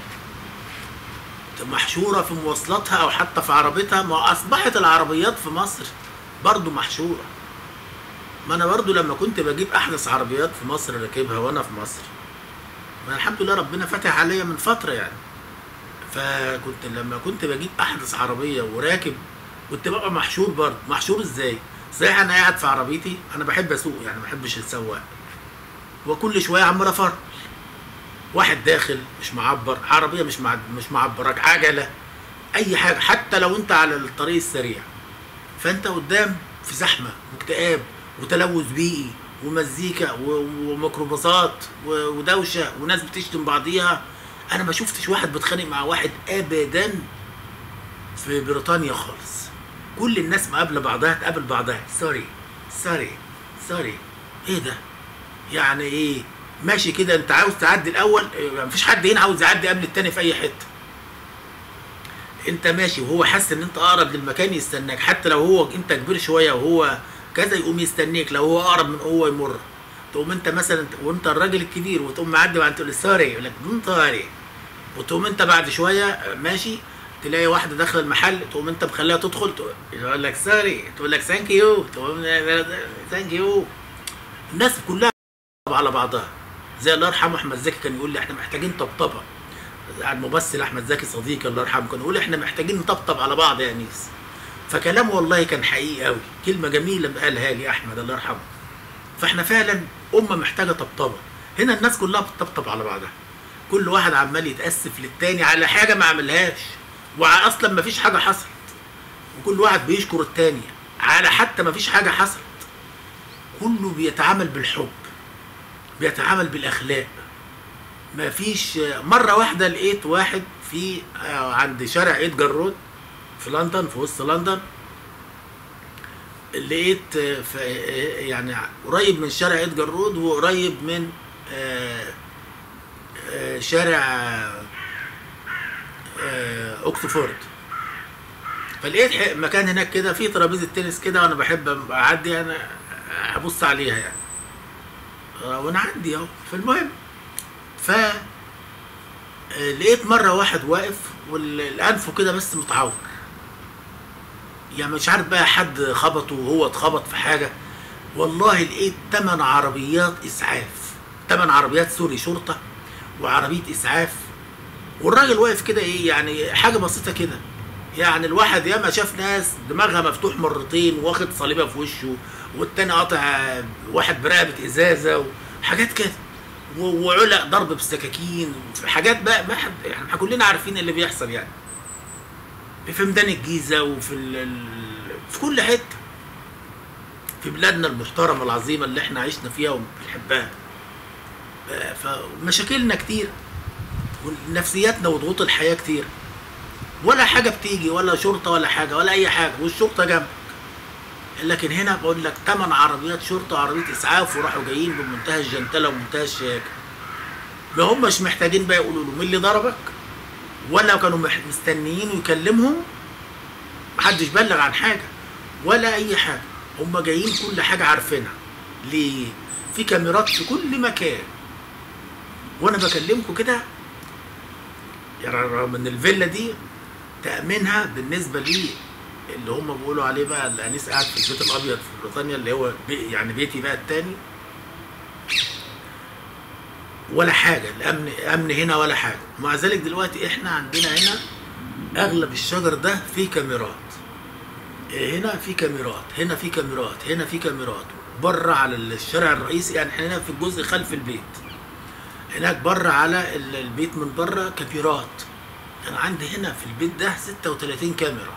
محشورة في مواصلاتها أو حتى في عربيتها ما أصبحت العربيات في مصر برضو محشورة ما أنا برضو لما كنت بجيب أحدث عربيات في مصر راكبها وأنا في مصر ما الحمد لله ربنا فتح عليا من فترة يعني فكنت لما كنت بجيب أحدث عربية وراكب كنت ببقى محشور برضه محشور إزاي؟ صحيح أنا قاعد في عربيتي أنا بحب أسوق يعني ما بحبش السواق وكل شوية عمال أفرق واحد داخل مش معبر عربيه مش مع... مش معبرك عجله اي حاجه حتى لو انت على الطريق السريع فانت قدام في زحمه واكتئاب وتلوث بيئي ومزيكا و... وميكروباصات و... ودوشه وناس بتشتم بعضيها انا ما شفتش واحد بيتخانق مع واحد ابدا في بريطانيا خالص كل الناس مقابله بعضها تقابل بعضها سوري سوري سوري ايه ده يعني ايه ماشي كده انت عاوز تعدي الاول إيه، مفيش حد هنا عاوز يعدي قبل التاني في اي حته انت ماشي وهو حاسس ان انت اقرب للمكان يستناك حتى لو هو انت كبير شويه وهو كذا يقوم يستنيك لو هو اقرب من هو يمر تقوم انت مثلا وانت الراجل الكبير وتقوم معدي بعد تقول سوري يقول لك دون سوري وتقوم انت بعد شويه ماشي تلاقي واحده داخله المحل تقوم انت مخليها تدخل تقول- يقول لك سوري تقول لك ثانك يو تقوم ثانك يو الناس كلها على بعضها زي الله يرحمه احمد زكي كان يقول لي احنا محتاجين طبطبه الممثل احمد زكي صديقي الله يرحمه كان يقول احنا محتاجين نطبطب على بعض يا انيس فكلامه والله كان حقيقي قوي كلمه جميله قالها لي احمد الله يرحمه فاحنا فعلا امه محتاجه طبطبه هنا الناس كلها بتطبطب على بعضها كل واحد عمال يتاسف للتاني على حاجه ما عملهاش واصلا ما فيش حاجه حصلت وكل واحد بيشكر التاني على حتى ما فيش حاجه حصلت كله بيتعامل بالحب بيتعامل بالاخلاق ما فيش مره واحده لقيت واحد في آه، عند شارع ايدجار رود في لندن في وسط لندن لقيت آه، في آه، يعني قريب من شارع ايدجار رود وقريب من آه، آه، شارع آه، آه، اوكسفورد فلقيت ح- مكان هناك كده فيه ترابيزه تنس كده وانا بحب اعدي انا ابص عليها يعني آه، وانا عندي اهو فالمهم ف آه، لقيت مره واحد واقف والانفه كده بس متعور يعني مش عارف بقى حد خبطه وهو اتخبط في حاجه والله لقيت تمن عربيات اسعاف تمن عربيات سوري شرطه وعربيه اسعاف والراجل واقف كده ايه يعني حاجه بسيطه كده يعني الواحد ياما شاف ناس دماغها مفتوح مرتين واخد صليبه في وشه والتاني قاطع واحد برقبه ازازه وحاجات كده و- وعلق ضرب بالسكاكين حاجات بقى ما حد يعني احنا كلنا عارفين اللي بيحصل يعني في ميدان الجيزه وفي ال... ال- في كل حته في بلادنا المحترمه العظيمه اللي احنا عشنا فيها وبنحبها آه، فمشاكلنا كتير ونفسياتنا وضغوط الحياه كتير ولا حاجه بتيجي ولا شرطه ولا حاجه ولا اي حاجه والشرطه جنبك لكن هنا بقول لك ثمان عربيات شرطه وعربيه اسعاف وراحوا جايين بمنتهى الجنتله ومنتهى الشياكه ما همش محتاجين بقى يقولوا له مين اللي ضربك ولا كانوا مح- مستنيين يكلمهم محدش بلغ عن حاجه ولا اي حاجه هم جايين كل حاجه عارفينها ليه في كاميرات في كل مكان وانا بكلمكم كده يعني رغم ان الفيلا دي تامينها بالنسبه لي اللي هم بيقولوا عليه بقى الانيس قاعد في البيت الابيض في بريطانيا اللي هو بي يعني بيتي بقى التاني ولا حاجه الامن امن هنا ولا حاجه ومع ذلك دلوقتي احنا عندنا هنا اغلب الشجر ده فيه كاميرات هنا في كاميرات هنا في كاميرات هنا في كاميرات بره على الشارع الرئيسي يعني احنا هنا في الجزء خلف البيت هناك بره على ال- البيت من بره كاميرات انا عندي هنا في البيت ده 36 كاميرا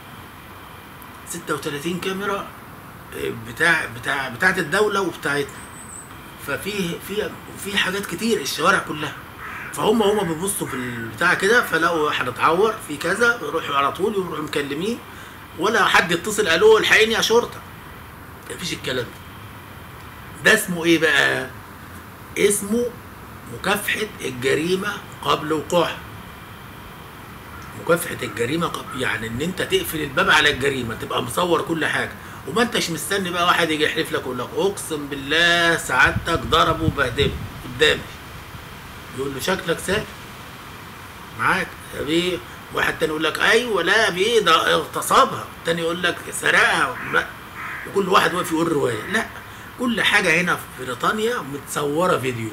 36 كاميرا آه، بتاع بتاع بتاعت الدوله وبتاعتنا ففي في في حاجات كتير الشوارع كلها فهم هم بيبصوا في البتاع كده فلقوا واحد اتعور في كذا يروحوا على طول يروحوا مكلمين ولا حد يتصل الو الحقيني يا شرطه مفيش الكلام ده ده اسمه ايه بقى اسمه مكافحه الجريمه قبل وقوعها مكافحه الجريمه قبل يعني ان انت تقفل الباب على الجريمه تبقى مصور كل حاجه وما انتش مستني بقى واحد يجي يحلف لك يقول لك اقسم بالله سعادتك ضربه وبهدله قدامي يقول له شكلك ساكت معاك يا بيه واحد تاني يقول لك ايوه لا يا بيه ده اغتصبها التاني يقول لك سرقها لا وكل واحد واقف يقول روايه لا كل حاجه هنا في بريطانيا متصوره فيديو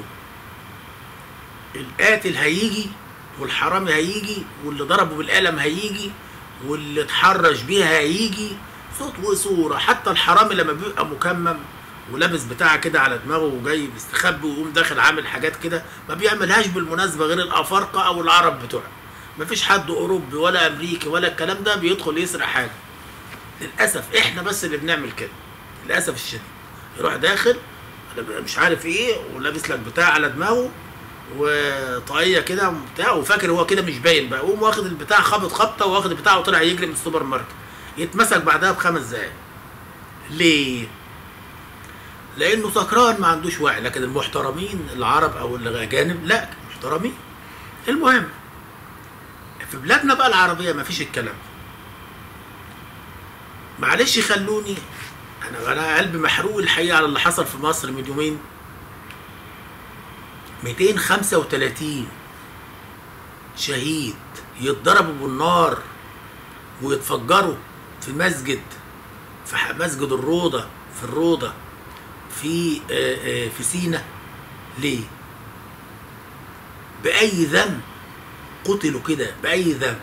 القاتل هيجي والحرامي هيجي واللي ضربه بالقلم هيجي واللي اتحرش بيها هيجي صوت وصوره حتى الحرامي لما بيبقى مكمم ولابس بتاع كده على دماغه وجاي مستخبي ويقوم داخل عامل حاجات كده ما بيعملهاش بالمناسبه غير الافارقه او العرب بتوعه ما فيش حد اوروبي ولا امريكي ولا الكلام ده بيدخل يسرق حاجه للاسف احنا بس اللي بنعمل كده للاسف الشديد يروح داخل مش عارف ايه ولابس لك بتاع على دماغه وطاقيه كده وبتاع وفاكر هو كده مش باين بقى قوم واخد البتاع خبط خبطه واخد البتاع وطلع يجري من السوبر ماركت يتمسك بعدها بخمس دقايق ليه؟ لانه سكران ما عندوش وعي لكن المحترمين العرب او الاجانب لا محترمين المهم في بلادنا بقى العربيه ما فيش الكلام ده معلش خلوني انا انا قلبي محروق الحقيقه على اللي حصل في مصر من يومين 235 شهيد يتضربوا بالنار ويتفجروا في مسجد في ح- مسجد الروضه في الروضه في آه، آه، في سينا ليه؟ بأي ذنب قتلوا كده بأي ذنب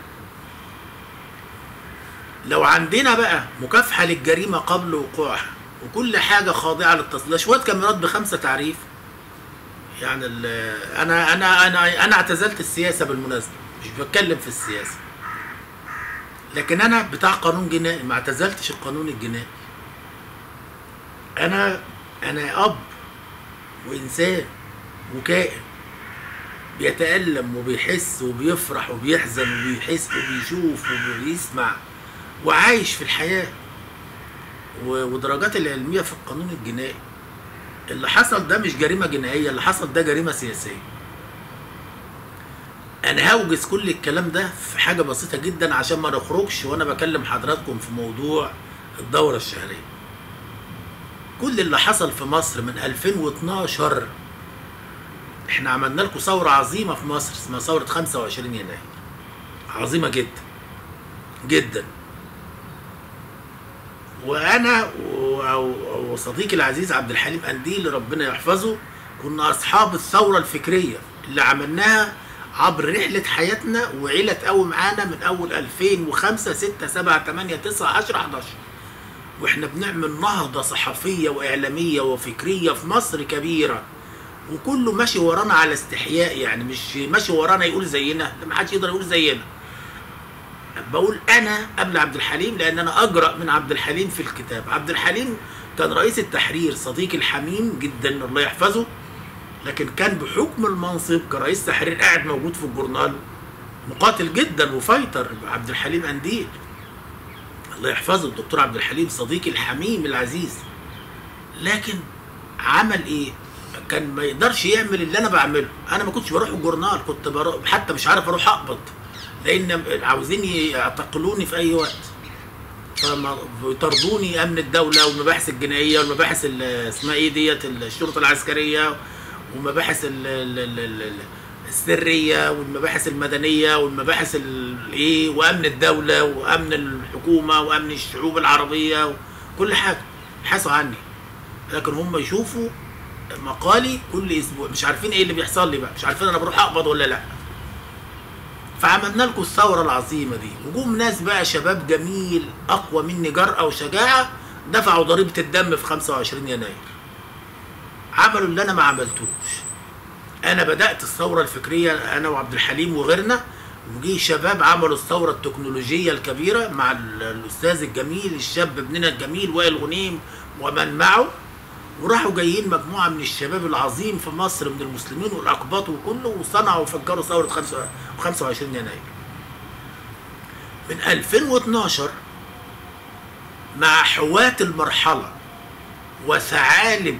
لو عندنا بقى مكافحة للجريمة قبل وقوعها وكل حاجة خاضعة للتصديق شوية كاميرات بخمسة تعريف يعني ال- أنا أنا أنا أنا اعتزلت السياسة بالمناسبة مش بتكلم في السياسة لكن أنا بتاع قانون جنائي ما اعتزلتش القانون الجنائي أنا أنا أب وإنسان وكائن بيتألم وبيحس وبيفرح وبيحزن وبيحس وبيشوف وبيسمع وعايش في الحياة و- ودرجات العلمية في القانون الجنائي اللي حصل ده مش جريمة جنائية اللي حصل ده جريمة سياسية أنا هوجز كل الكلام ده في حاجة بسيطة جدا عشان ما نخرجش وأنا بكلم حضراتكم في موضوع الدورة الشهرية كل اللي حصل في مصر من 2012 احنا عملنا لكم ثورة عظيمة في مصر اسمها ثورة 25 يناير عظيمة جدا جدا وانا و- وصديقي العزيز عبد الحليم قنديل ربنا يحفظه كنا اصحاب الثورة الفكرية اللي عملناها عبر رحلة حياتنا وعلت قوي معانا من اول 2005 6 7 8 9 10 11 واحنا بنعمل نهضة صحفية واعلامية وفكرية في مصر كبيرة وكله ماشي ورانا على استحياء يعني مش ماشي ورانا يقول زينا ما حدش يقدر يقول زينا بقول انا قبل عبد الحليم لان انا اجرأ من عبد الحليم في الكتاب عبد الحليم كان رئيس التحرير صديقي الحميم جدا الله يحفظه لكن كان بحكم المنصب كرئيس تحرير قاعد موجود في الجورنال مقاتل جدا وفايتر عبد الحليم قنديل الله يحفظه الدكتور عبد الحليم صديقي الحميم العزيز لكن عمل ايه كان ما يقدرش يعمل اللي انا بعمله انا ما كنتش بروح الجورنال كنت بروح حتى مش عارف اروح اقبض لان عاوزين يعتقلوني في اي وقت فما بيطردوني امن الدوله والمباحث الجنائيه والمباحث ال- اسمها ايه ديت الشرطه العسكريه ومباحث ال- ال- ال- ال- ال- السريه والمباحث المدنيه والمباحث الايه وامن الدوله وامن الحكومه وامن الشعوب العربيه وكل حاجه يبحثوا عني لكن هم يشوفوا مقالي كل اسبوع مش عارفين ايه اللي بيحصل لي بقى مش عارفين انا بروح اقبض ولا لا فعملنا لكم الثوره العظيمه دي وجوم ناس بقى شباب جميل اقوى مني جرأه وشجاعه دفعوا ضريبه الدم في 25 يناير عملوا اللي انا ما عملتوش انا بدات الثوره الفكريه انا وعبد الحليم وغيرنا وجي شباب عملوا الثوره التكنولوجيه الكبيره مع ال- الاستاذ الجميل الشاب ابننا الجميل وائل غنيم ومن معه وراحوا جايين مجموعه من الشباب العظيم في مصر من المسلمين والاقباط وكله وصنعوا وفجروا ثوره 25 يناير من 2012 مع حواة المرحله وثعالب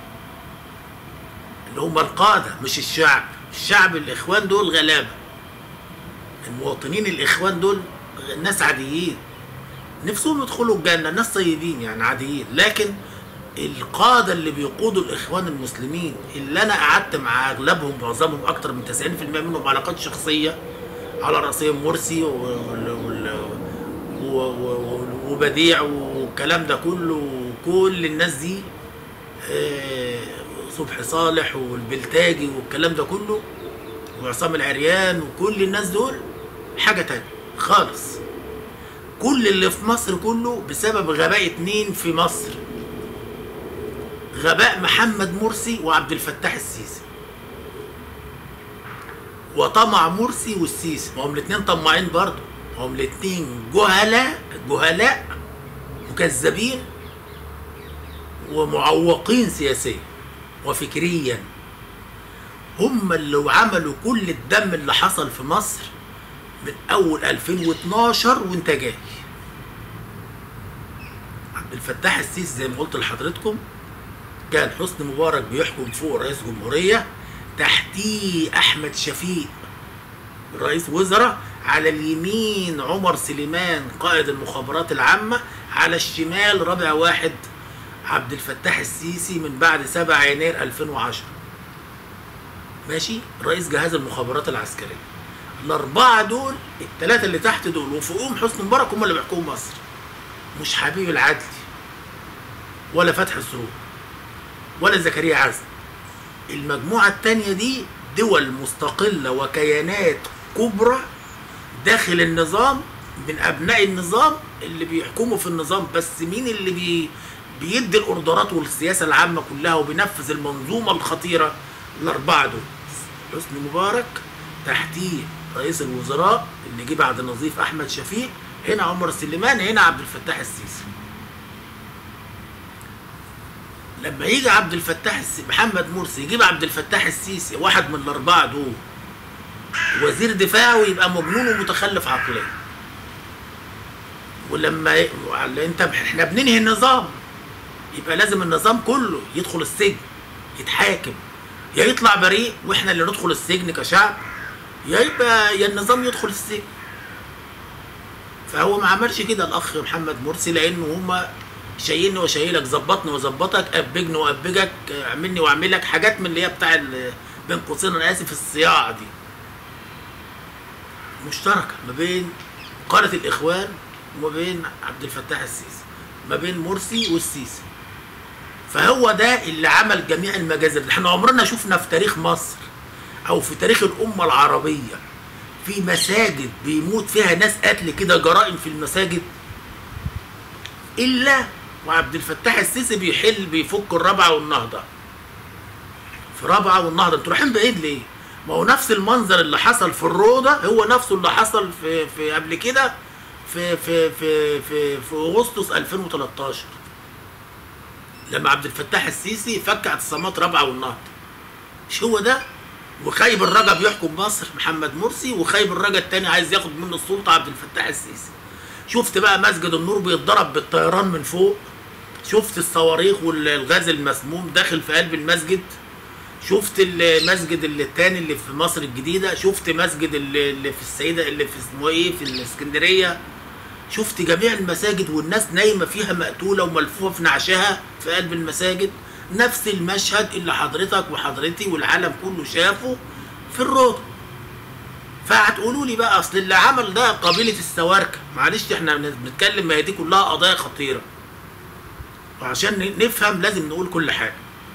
اللي هم القادة مش الشعب الشعب الإخوان دول غلابة المواطنين الإخوان دول ناس عاديين نفسهم يدخلوا الجنة ناس طيبين يعني عاديين لكن القادة اللي بيقودوا الإخوان المسلمين اللي أنا قعدت مع أغلبهم معظمهم أكتر من 90% منهم علاقات شخصية على رأسهم مرسي و- وال- وال- و- و- و- وبديع والكلام ده كله وكل الناس دي آه، صبحي صالح والبلتاجي والكلام ده كله وعصام العريان وكل الناس دول حاجة تانية خالص كل اللي في مصر كله بسبب غباء اتنين في مصر غباء محمد مرسي وعبد الفتاح السيسي وطمع مرسي والسيسي ما هم الاتنين طماعين برضه ما هم الاتنين جهلاء جهلاء مكذبين ومعوقين سياسيا وفكريا هم اللي عملوا كل الدم اللي حصل في مصر من اول 2012 وانت جاي عبد الفتاح السيسي زي ما قلت لحضرتكم كان حسني مبارك بيحكم فوق رئيس جمهوريه تحتيه احمد شفيق رئيس وزراء على اليمين عمر سليمان قائد المخابرات العامه على الشمال رابع واحد عبد الفتاح السيسي من بعد 7 يناير 2010 ماشي رئيس جهاز المخابرات العسكريه الاربعه دول الثلاثه اللي تحت دول وفوقهم حسني مبارك هم اللي بيحكموا مصر مش حبيب العدلي ولا فتحي السرور ولا زكريا عزم المجموعه الثانيه دي دول مستقله وكيانات كبرى داخل النظام من ابناء النظام اللي بيحكموا في النظام بس مين اللي بي بيدي الاوردرات والسياسه العامه كلها وبينفذ المنظومه الخطيره الاربعه دول حسني مبارك تحتيه رئيس الوزراء اللي جه بعد نظيف احمد شفيق هنا عمر سليمان هنا عبد الفتاح السيسي لما يجي عبد الفتاح السيسي محمد مرسي يجيب عبد الفتاح السيسي واحد من الاربعه دول وزير دفاع ويبقى مجنون ومتخلف عقليا ولما ي... انت احنا بننهي النظام يبقى لازم النظام كله يدخل السجن يتحاكم يا يطلع بريء واحنا اللي ندخل السجن كشعب يا يبقى يا النظام يدخل السجن فهو ما عملش كده الاخ محمد مرسي لانه هما شايلني وشايلك ظبطني وظبطك ابجني وابجك اعملني واعملك حاجات من اللي هي بتاع ال- بين قوسين انا اسف الصياعه دي مشتركه ما بين قاده الاخوان وما بين عبد الفتاح السيسي ما بين مرسي والسيسي فهو ده اللي عمل جميع المجازر دي. احنا عمرنا شفنا في تاريخ مصر او في تاريخ الامه العربيه في مساجد بيموت فيها ناس قتل كده جرائم في المساجد الا وعبد الفتاح السيسي بيحل بيفك الرابعه والنهضه في رابعه والنهضه انتوا رايحين بعيد ليه؟ ما هو نفس المنظر اللي حصل في الروضه هو نفسه اللي حصل في في قبل كده في في في في في اغسطس 2013 لما عبد الفتاح السيسي فك اعتصامات رابعه والنهضه مش هو ده وخايب الرجا بيحكم مصر محمد مرسي وخايب الرجا التاني عايز ياخد منه السلطه عبد الفتاح السيسي شفت بقى مسجد النور بيتضرب بالطيران من فوق شفت الصواريخ والغاز المسموم داخل في قلب المسجد شفت المسجد اللي التاني اللي في مصر الجديدة شفت مسجد اللي اللي في السيدة اللي في اسمه ايه في الاسكندرية شفت جميع المساجد والناس نايمة فيها مقتولة وملفوفة في نعشها في قلب المساجد نفس المشهد اللي حضرتك وحضرتي والعالم كله شافه في الروضة فهتقولوا لي بقى اصل اللي عمل ده قبيلة السواركة معلش احنا بنتكلم ما هي دي كلها قضايا خطيرة وعشان نفهم لازم نقول كل حاجة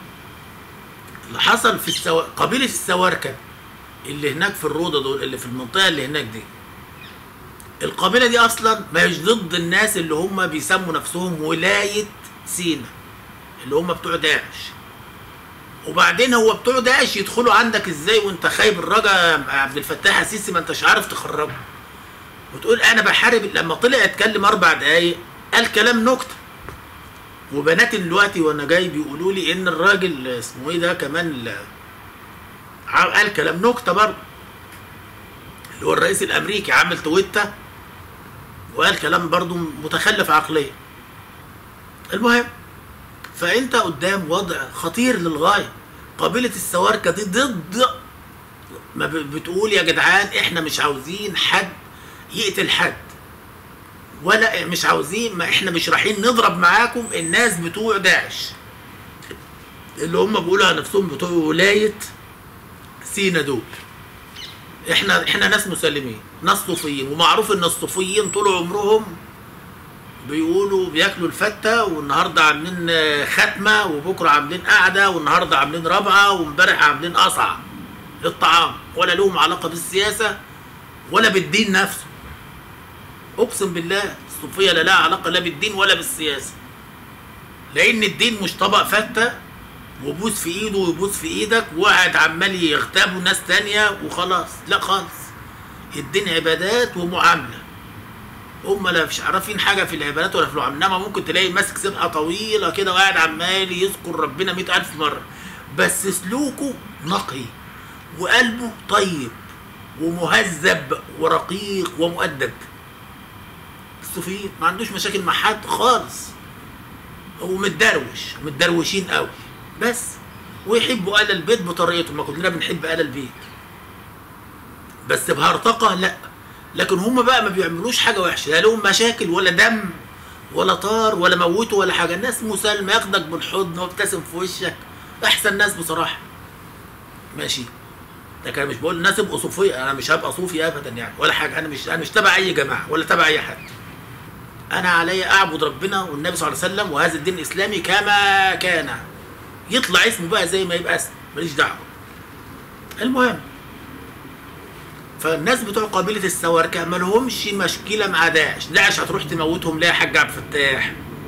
اللي حصل في السو... قبيلة السواركة اللي هناك في الروضة دول اللي في المنطقة اللي هناك دي القبيلة دي أصلا ما هيش ضد الناس اللي هم بيسموا نفسهم ولاية سينا اللي هم بتوع داعش وبعدين هو بتوع داعش يدخلوا عندك ازاي وانت خايب الرجا يا عبد الفتاح السيسي ما انتش عارف تخرجه وتقول انا بحارب لما طلع اتكلم اربع دقايق قال كلام نكته وبناتي دلوقتي وانا جاي بيقولوا لي ان الراجل اسمه ايه ده كمان ال- ع- قال كلام نكته برضه اللي هو الرئيس الامريكي عامل تويتا وقال كلام برضه متخلف عقليا المهم فانت قدام وضع خطير للغايه قبيله السواركه دي ضد ما ب- بتقول يا جدعان احنا مش عاوزين حد يقتل حد ولا مش عاوزين ما احنا مش رايحين نضرب معاكم الناس بتوع داعش اللي هم بيقولوا على نفسهم بتوع ولايه سينا دول احنا احنا ناس مسلمين ناس صوفيين ومعروف ان الصوفيين طول عمرهم بيقولوا بياكلوا الفته والنهارده عاملين آه، ختمه وبكره عاملين قعده والنهارده عاملين رابعه وامبارح عاملين قصعه للطعام ولا لهم علاقه بالسياسه ولا بالدين نفسه اقسم بالله الصوفيه لا لها علاقه لا بالدين ولا بالسياسه لان الدين مش طبق فته وبوس في ايده ويبوس في ايدك وقاعد عمال يغتابوا ناس تانية وخلاص لا خالص الدين عبادات ومعامله هم لا مش عارفين حاجه في العبادات ولا في المعامله انما ممكن تلاقي ماسك سبحه طويله كده وقاعد عمال يذكر ربنا مئة ألف مره بس سلوكه نقي وقلبه طيب ومهذب ورقيق ومؤدب الصوفيين ما عندوش مشاكل مع حد خالص هو متدروش متدروشين قوي بس ويحبوا آل البيت بطريقتهم ما كلنا بنحب آل البيت بس بهرطقة لا لكن هم بقى ما بيعملوش حاجة وحشة لا لهم مشاكل ولا دم ولا طار ولا موتوا ولا حاجة الناس مسالمة ياخدك بالحضن وابتسم في وشك أحسن ناس بصراحة ماشي لكن انا مش بقول الناس يبقوا صوفيه انا مش هبقى صوفي ابدا يعني ولا حاجه انا مش انا مش تبع اي جماعه ولا تبع اي حد انا علي اعبد ربنا والنبي صلى الله عليه وسلم وهذا الدين الاسلامي كما كان يطلع اسمه بقى زي ما يبقى اسم ماليش دعوه المهم فالناس بتوع قبيله السواركه ما لهمش مشكله مع داعش داعش هتروح تموتهم ليه يا حاج عبد الفتاح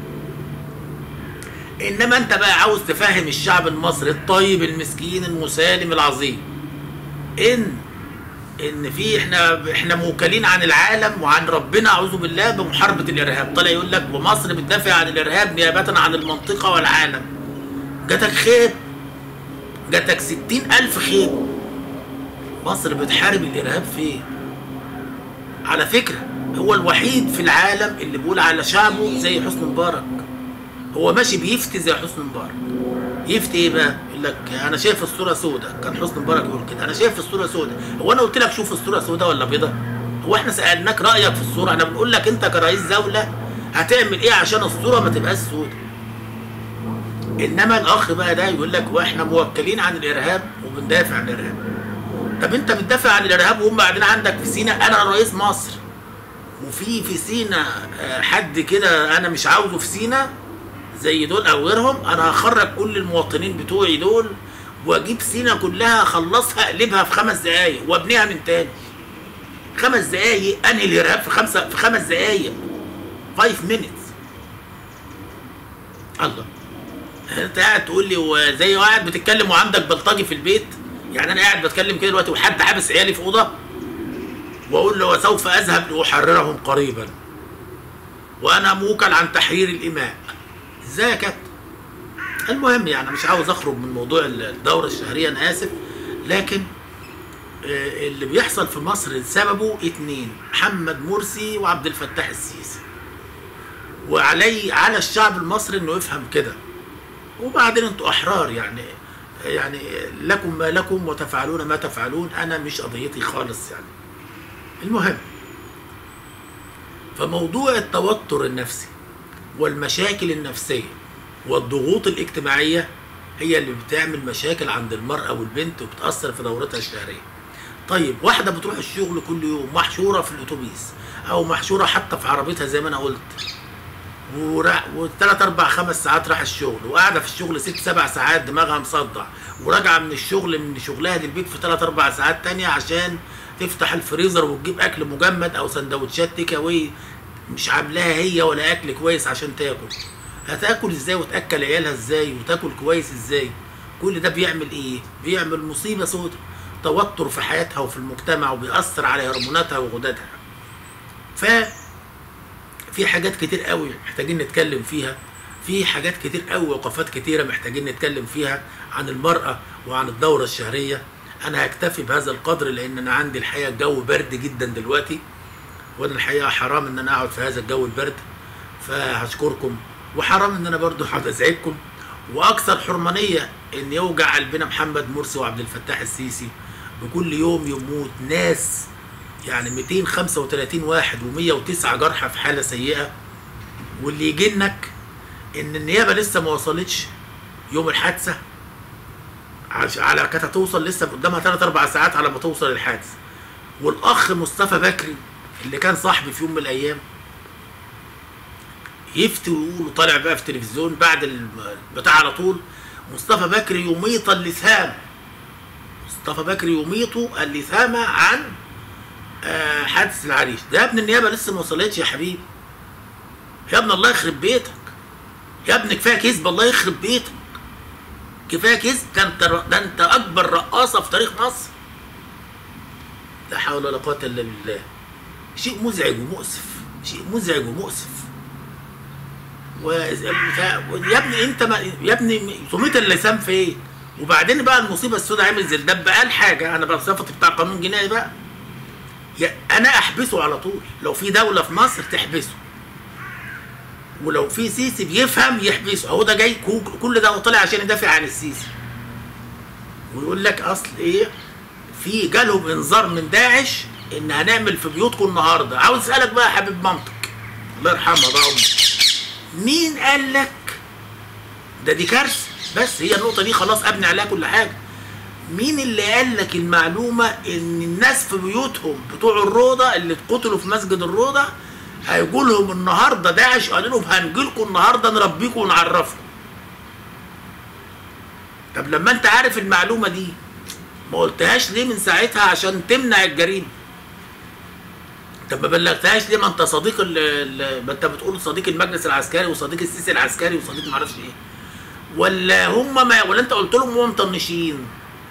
انما انت بقى عاوز تفهم الشعب المصري الطيب المسكين المسالم العظيم ان ان في احنا احنا موكلين عن العالم وعن ربنا اعوذ بالله بمحاربه الارهاب طلع يقول لك ومصر بتدافع عن الارهاب نيابه عن المنطقه والعالم جاتك خيب جاتك ستين الف خيب مصر بتحارب الارهاب فين على فكره هو الوحيد في العالم اللي بيقول على شعبه زي حسني مبارك هو ماشي بيفتي زي حسني مبارك يفتي ايه بقى؟ يقول لك انا شايف الصوره سوداء كان حسني مبارك يقول كده انا شايف الصوره سوداء هو انا قلت لك شوف الصوره سوداء ولا بيضاء؟ هو احنا سالناك رايك في الصوره احنا بنقول لك انت كرئيس دوله هتعمل ايه عشان الصوره ما تبقاش سوداء انما الاخ بقى ده يقول لك واحنا موكلين عن الارهاب وبندافع عن الارهاب طب انت بتدافع عن الارهاب وهم قاعدين عندك في سينا انا رئيس مصر وفي في سينا آه، حد كده انا مش عاوزه في سينا زي دول او غيرهم انا هخرج كل المواطنين بتوعي دول واجيب سينا كلها اخلصها اقلبها في خمس دقايق وابنيها من تاني خمس دقايق انهي الارهاب في خمسه في خمس دقايق 5 minutes الله انت قاعد تقول لي وزي قاعد بتتكلم وعندك بلطجي في البيت يعني انا قاعد بتكلم كده دلوقتي وحد حابس عيالي في اوضه واقول له وسوف اذهب لاحررهم قريبا وانا موكل عن تحرير الاماء ازاي يا كابتن المهم يعني مش عاوز اخرج من موضوع الدوره الشهريه انا اسف لكن آه، اللي بيحصل في مصر سببه اتنين محمد مرسي وعبد الفتاح السيسي وعلي على الشعب المصري انه يفهم كده وبعدين انتوا احرار يعني يعني لكم ما لكم وتفعلون ما تفعلون انا مش قضيتي خالص يعني المهم فموضوع التوتر النفسي والمشاكل النفسية والضغوط الاجتماعية هي اللي بتعمل مشاكل عند المرأة والبنت وبتأثر في دورتها الشهرية طيب واحدة بتروح الشغل كل يوم محشورة في الأتوبيس أو محشورة حتى في عربيتها زي ما أنا قلت ورا- وثلاث اربع خمس ساعات راح الشغل وقاعده في الشغل ست سبع ساعات دماغها مصدع وراجعه من الشغل من شغلها للبيت في ثلاث اربع ساعات تانية عشان تفتح الفريزر وتجيب اكل مجمد او سندوتشات تيك اواي مش عاملاها هي ولا اكل كويس عشان تاكل هتاكل ازاي وتاكل عيالها ازاي وتاكل كويس ازاي كل ده بيعمل ايه بيعمل مصيبه سودة توتر في حياتها وفي المجتمع وبيأثر على هرموناتها وغددها ف في حاجات كتير قوي محتاجين نتكلم فيها في حاجات كتير قوي وقفات كتيره محتاجين نتكلم فيها عن المراه وعن الدوره الشهريه انا هكتفي بهذا القدر لان انا عندي الحقيقه الجو برد جدا دلوقتي وانا الحقيقه حرام ان انا اقعد في هذا الجو البرد فهشكركم وحرام ان انا برضو هقعد ازعجكم واكثر حرمانيه ان يوجع قلبنا محمد مرسي وعبد الفتاح السيسي بكل يوم يموت ناس يعني 235 واحد و109 جرحى في حاله سيئه واللي يجنك ان النيابه لسه ما وصلتش يوم الحادثه عش- على كانت هتوصل لسه قدامها 3 4 ساعات على ما توصل الحادث والاخ مصطفى بكري اللي كان صاحبي في يوم من الايام يفتي ويقول وطالع بقى في التلفزيون بعد البتاع على طول مصطفى بكري يميط اللثام مصطفى بكري يميط اللثام عن آه، حادث العريش ده يا ابن النيابه لسه ما وصلتش يا حبيبي يا ابن الله يخرب بيتك يا ابن كفايه كذب الله يخرب بيتك كفايه كذب ده انت ده انت اكبر رقاصه في تاريخ مصر لا حول ولا قوه الا بالله شيء مزعج ومؤسف شيء مزعج ومؤسف و... يا ابني انت ما... يا ابني سميت اللسان فين وبعدين بقى المصيبه السوداء عامل زي الدب قال حاجه انا بصفتي بتاع قانون جنائي بقى يا انا احبسه على طول لو في دوله في مصر تحبسه ولو في سيسي بيفهم يحبسه اهو ده جاي كو- كل ده هو طلع عشان يدافع عن السيسي ويقول لك اصل ايه في جالهم انذار من داعش ان هنعمل في بيوتكم النهارده عاوز اسالك بقى يا حبيب مامتك الله يرحمها بقى امك مين قال لك ده دي كارثه بس هي النقطه دي خلاص ابني عليها كل حاجه مين اللي قال لك المعلومه ان الناس في بيوتهم بتوع الروضه اللي اتقتلوا في مسجد الروضه هيجوا لهم النهارده داعش قالوا لهم هنجي لكم النهارده نربيكم ونعرفكم طب لما انت عارف المعلومه دي ما قلتهاش ليه من ساعتها عشان تمنع الجريمه طب ما بلغتهاش ليه ما انت صديق ال ال- ما انت بتقول صديق المجلس العسكري وصديق السيسي العسكري وصديق معرفش ايه ولا هم ما ولا انت قلت لهم هم مطنشين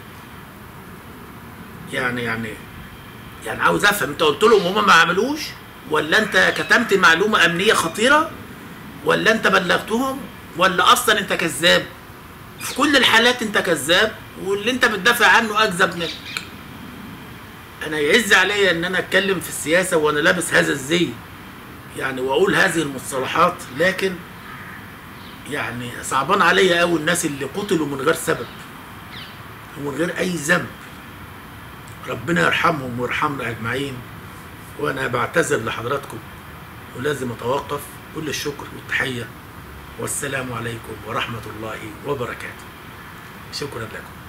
يعني يعني يعني عاوز افهم انت قلت لهم هم ما عملوش ولا انت كتمت معلومه امنيه خطيره ولا انت بلغتهم ولا اصلا انت كذاب في كل الحالات انت كذاب واللي انت بتدافع عنه اكذب منك انا يعز عليا ان انا اتكلم في السياسه وانا لابس هذا الزي يعني واقول هذه المصطلحات لكن يعني صعبان عليا قوي الناس اللي قتلوا من غير سبب ومن غير اي ذنب ربنا يرحمهم ويرحمنا اجمعين وانا بعتذر لحضراتكم ولازم اتوقف كل الشكر والتحيه والسلام عليكم ورحمه الله وبركاته شكرا لكم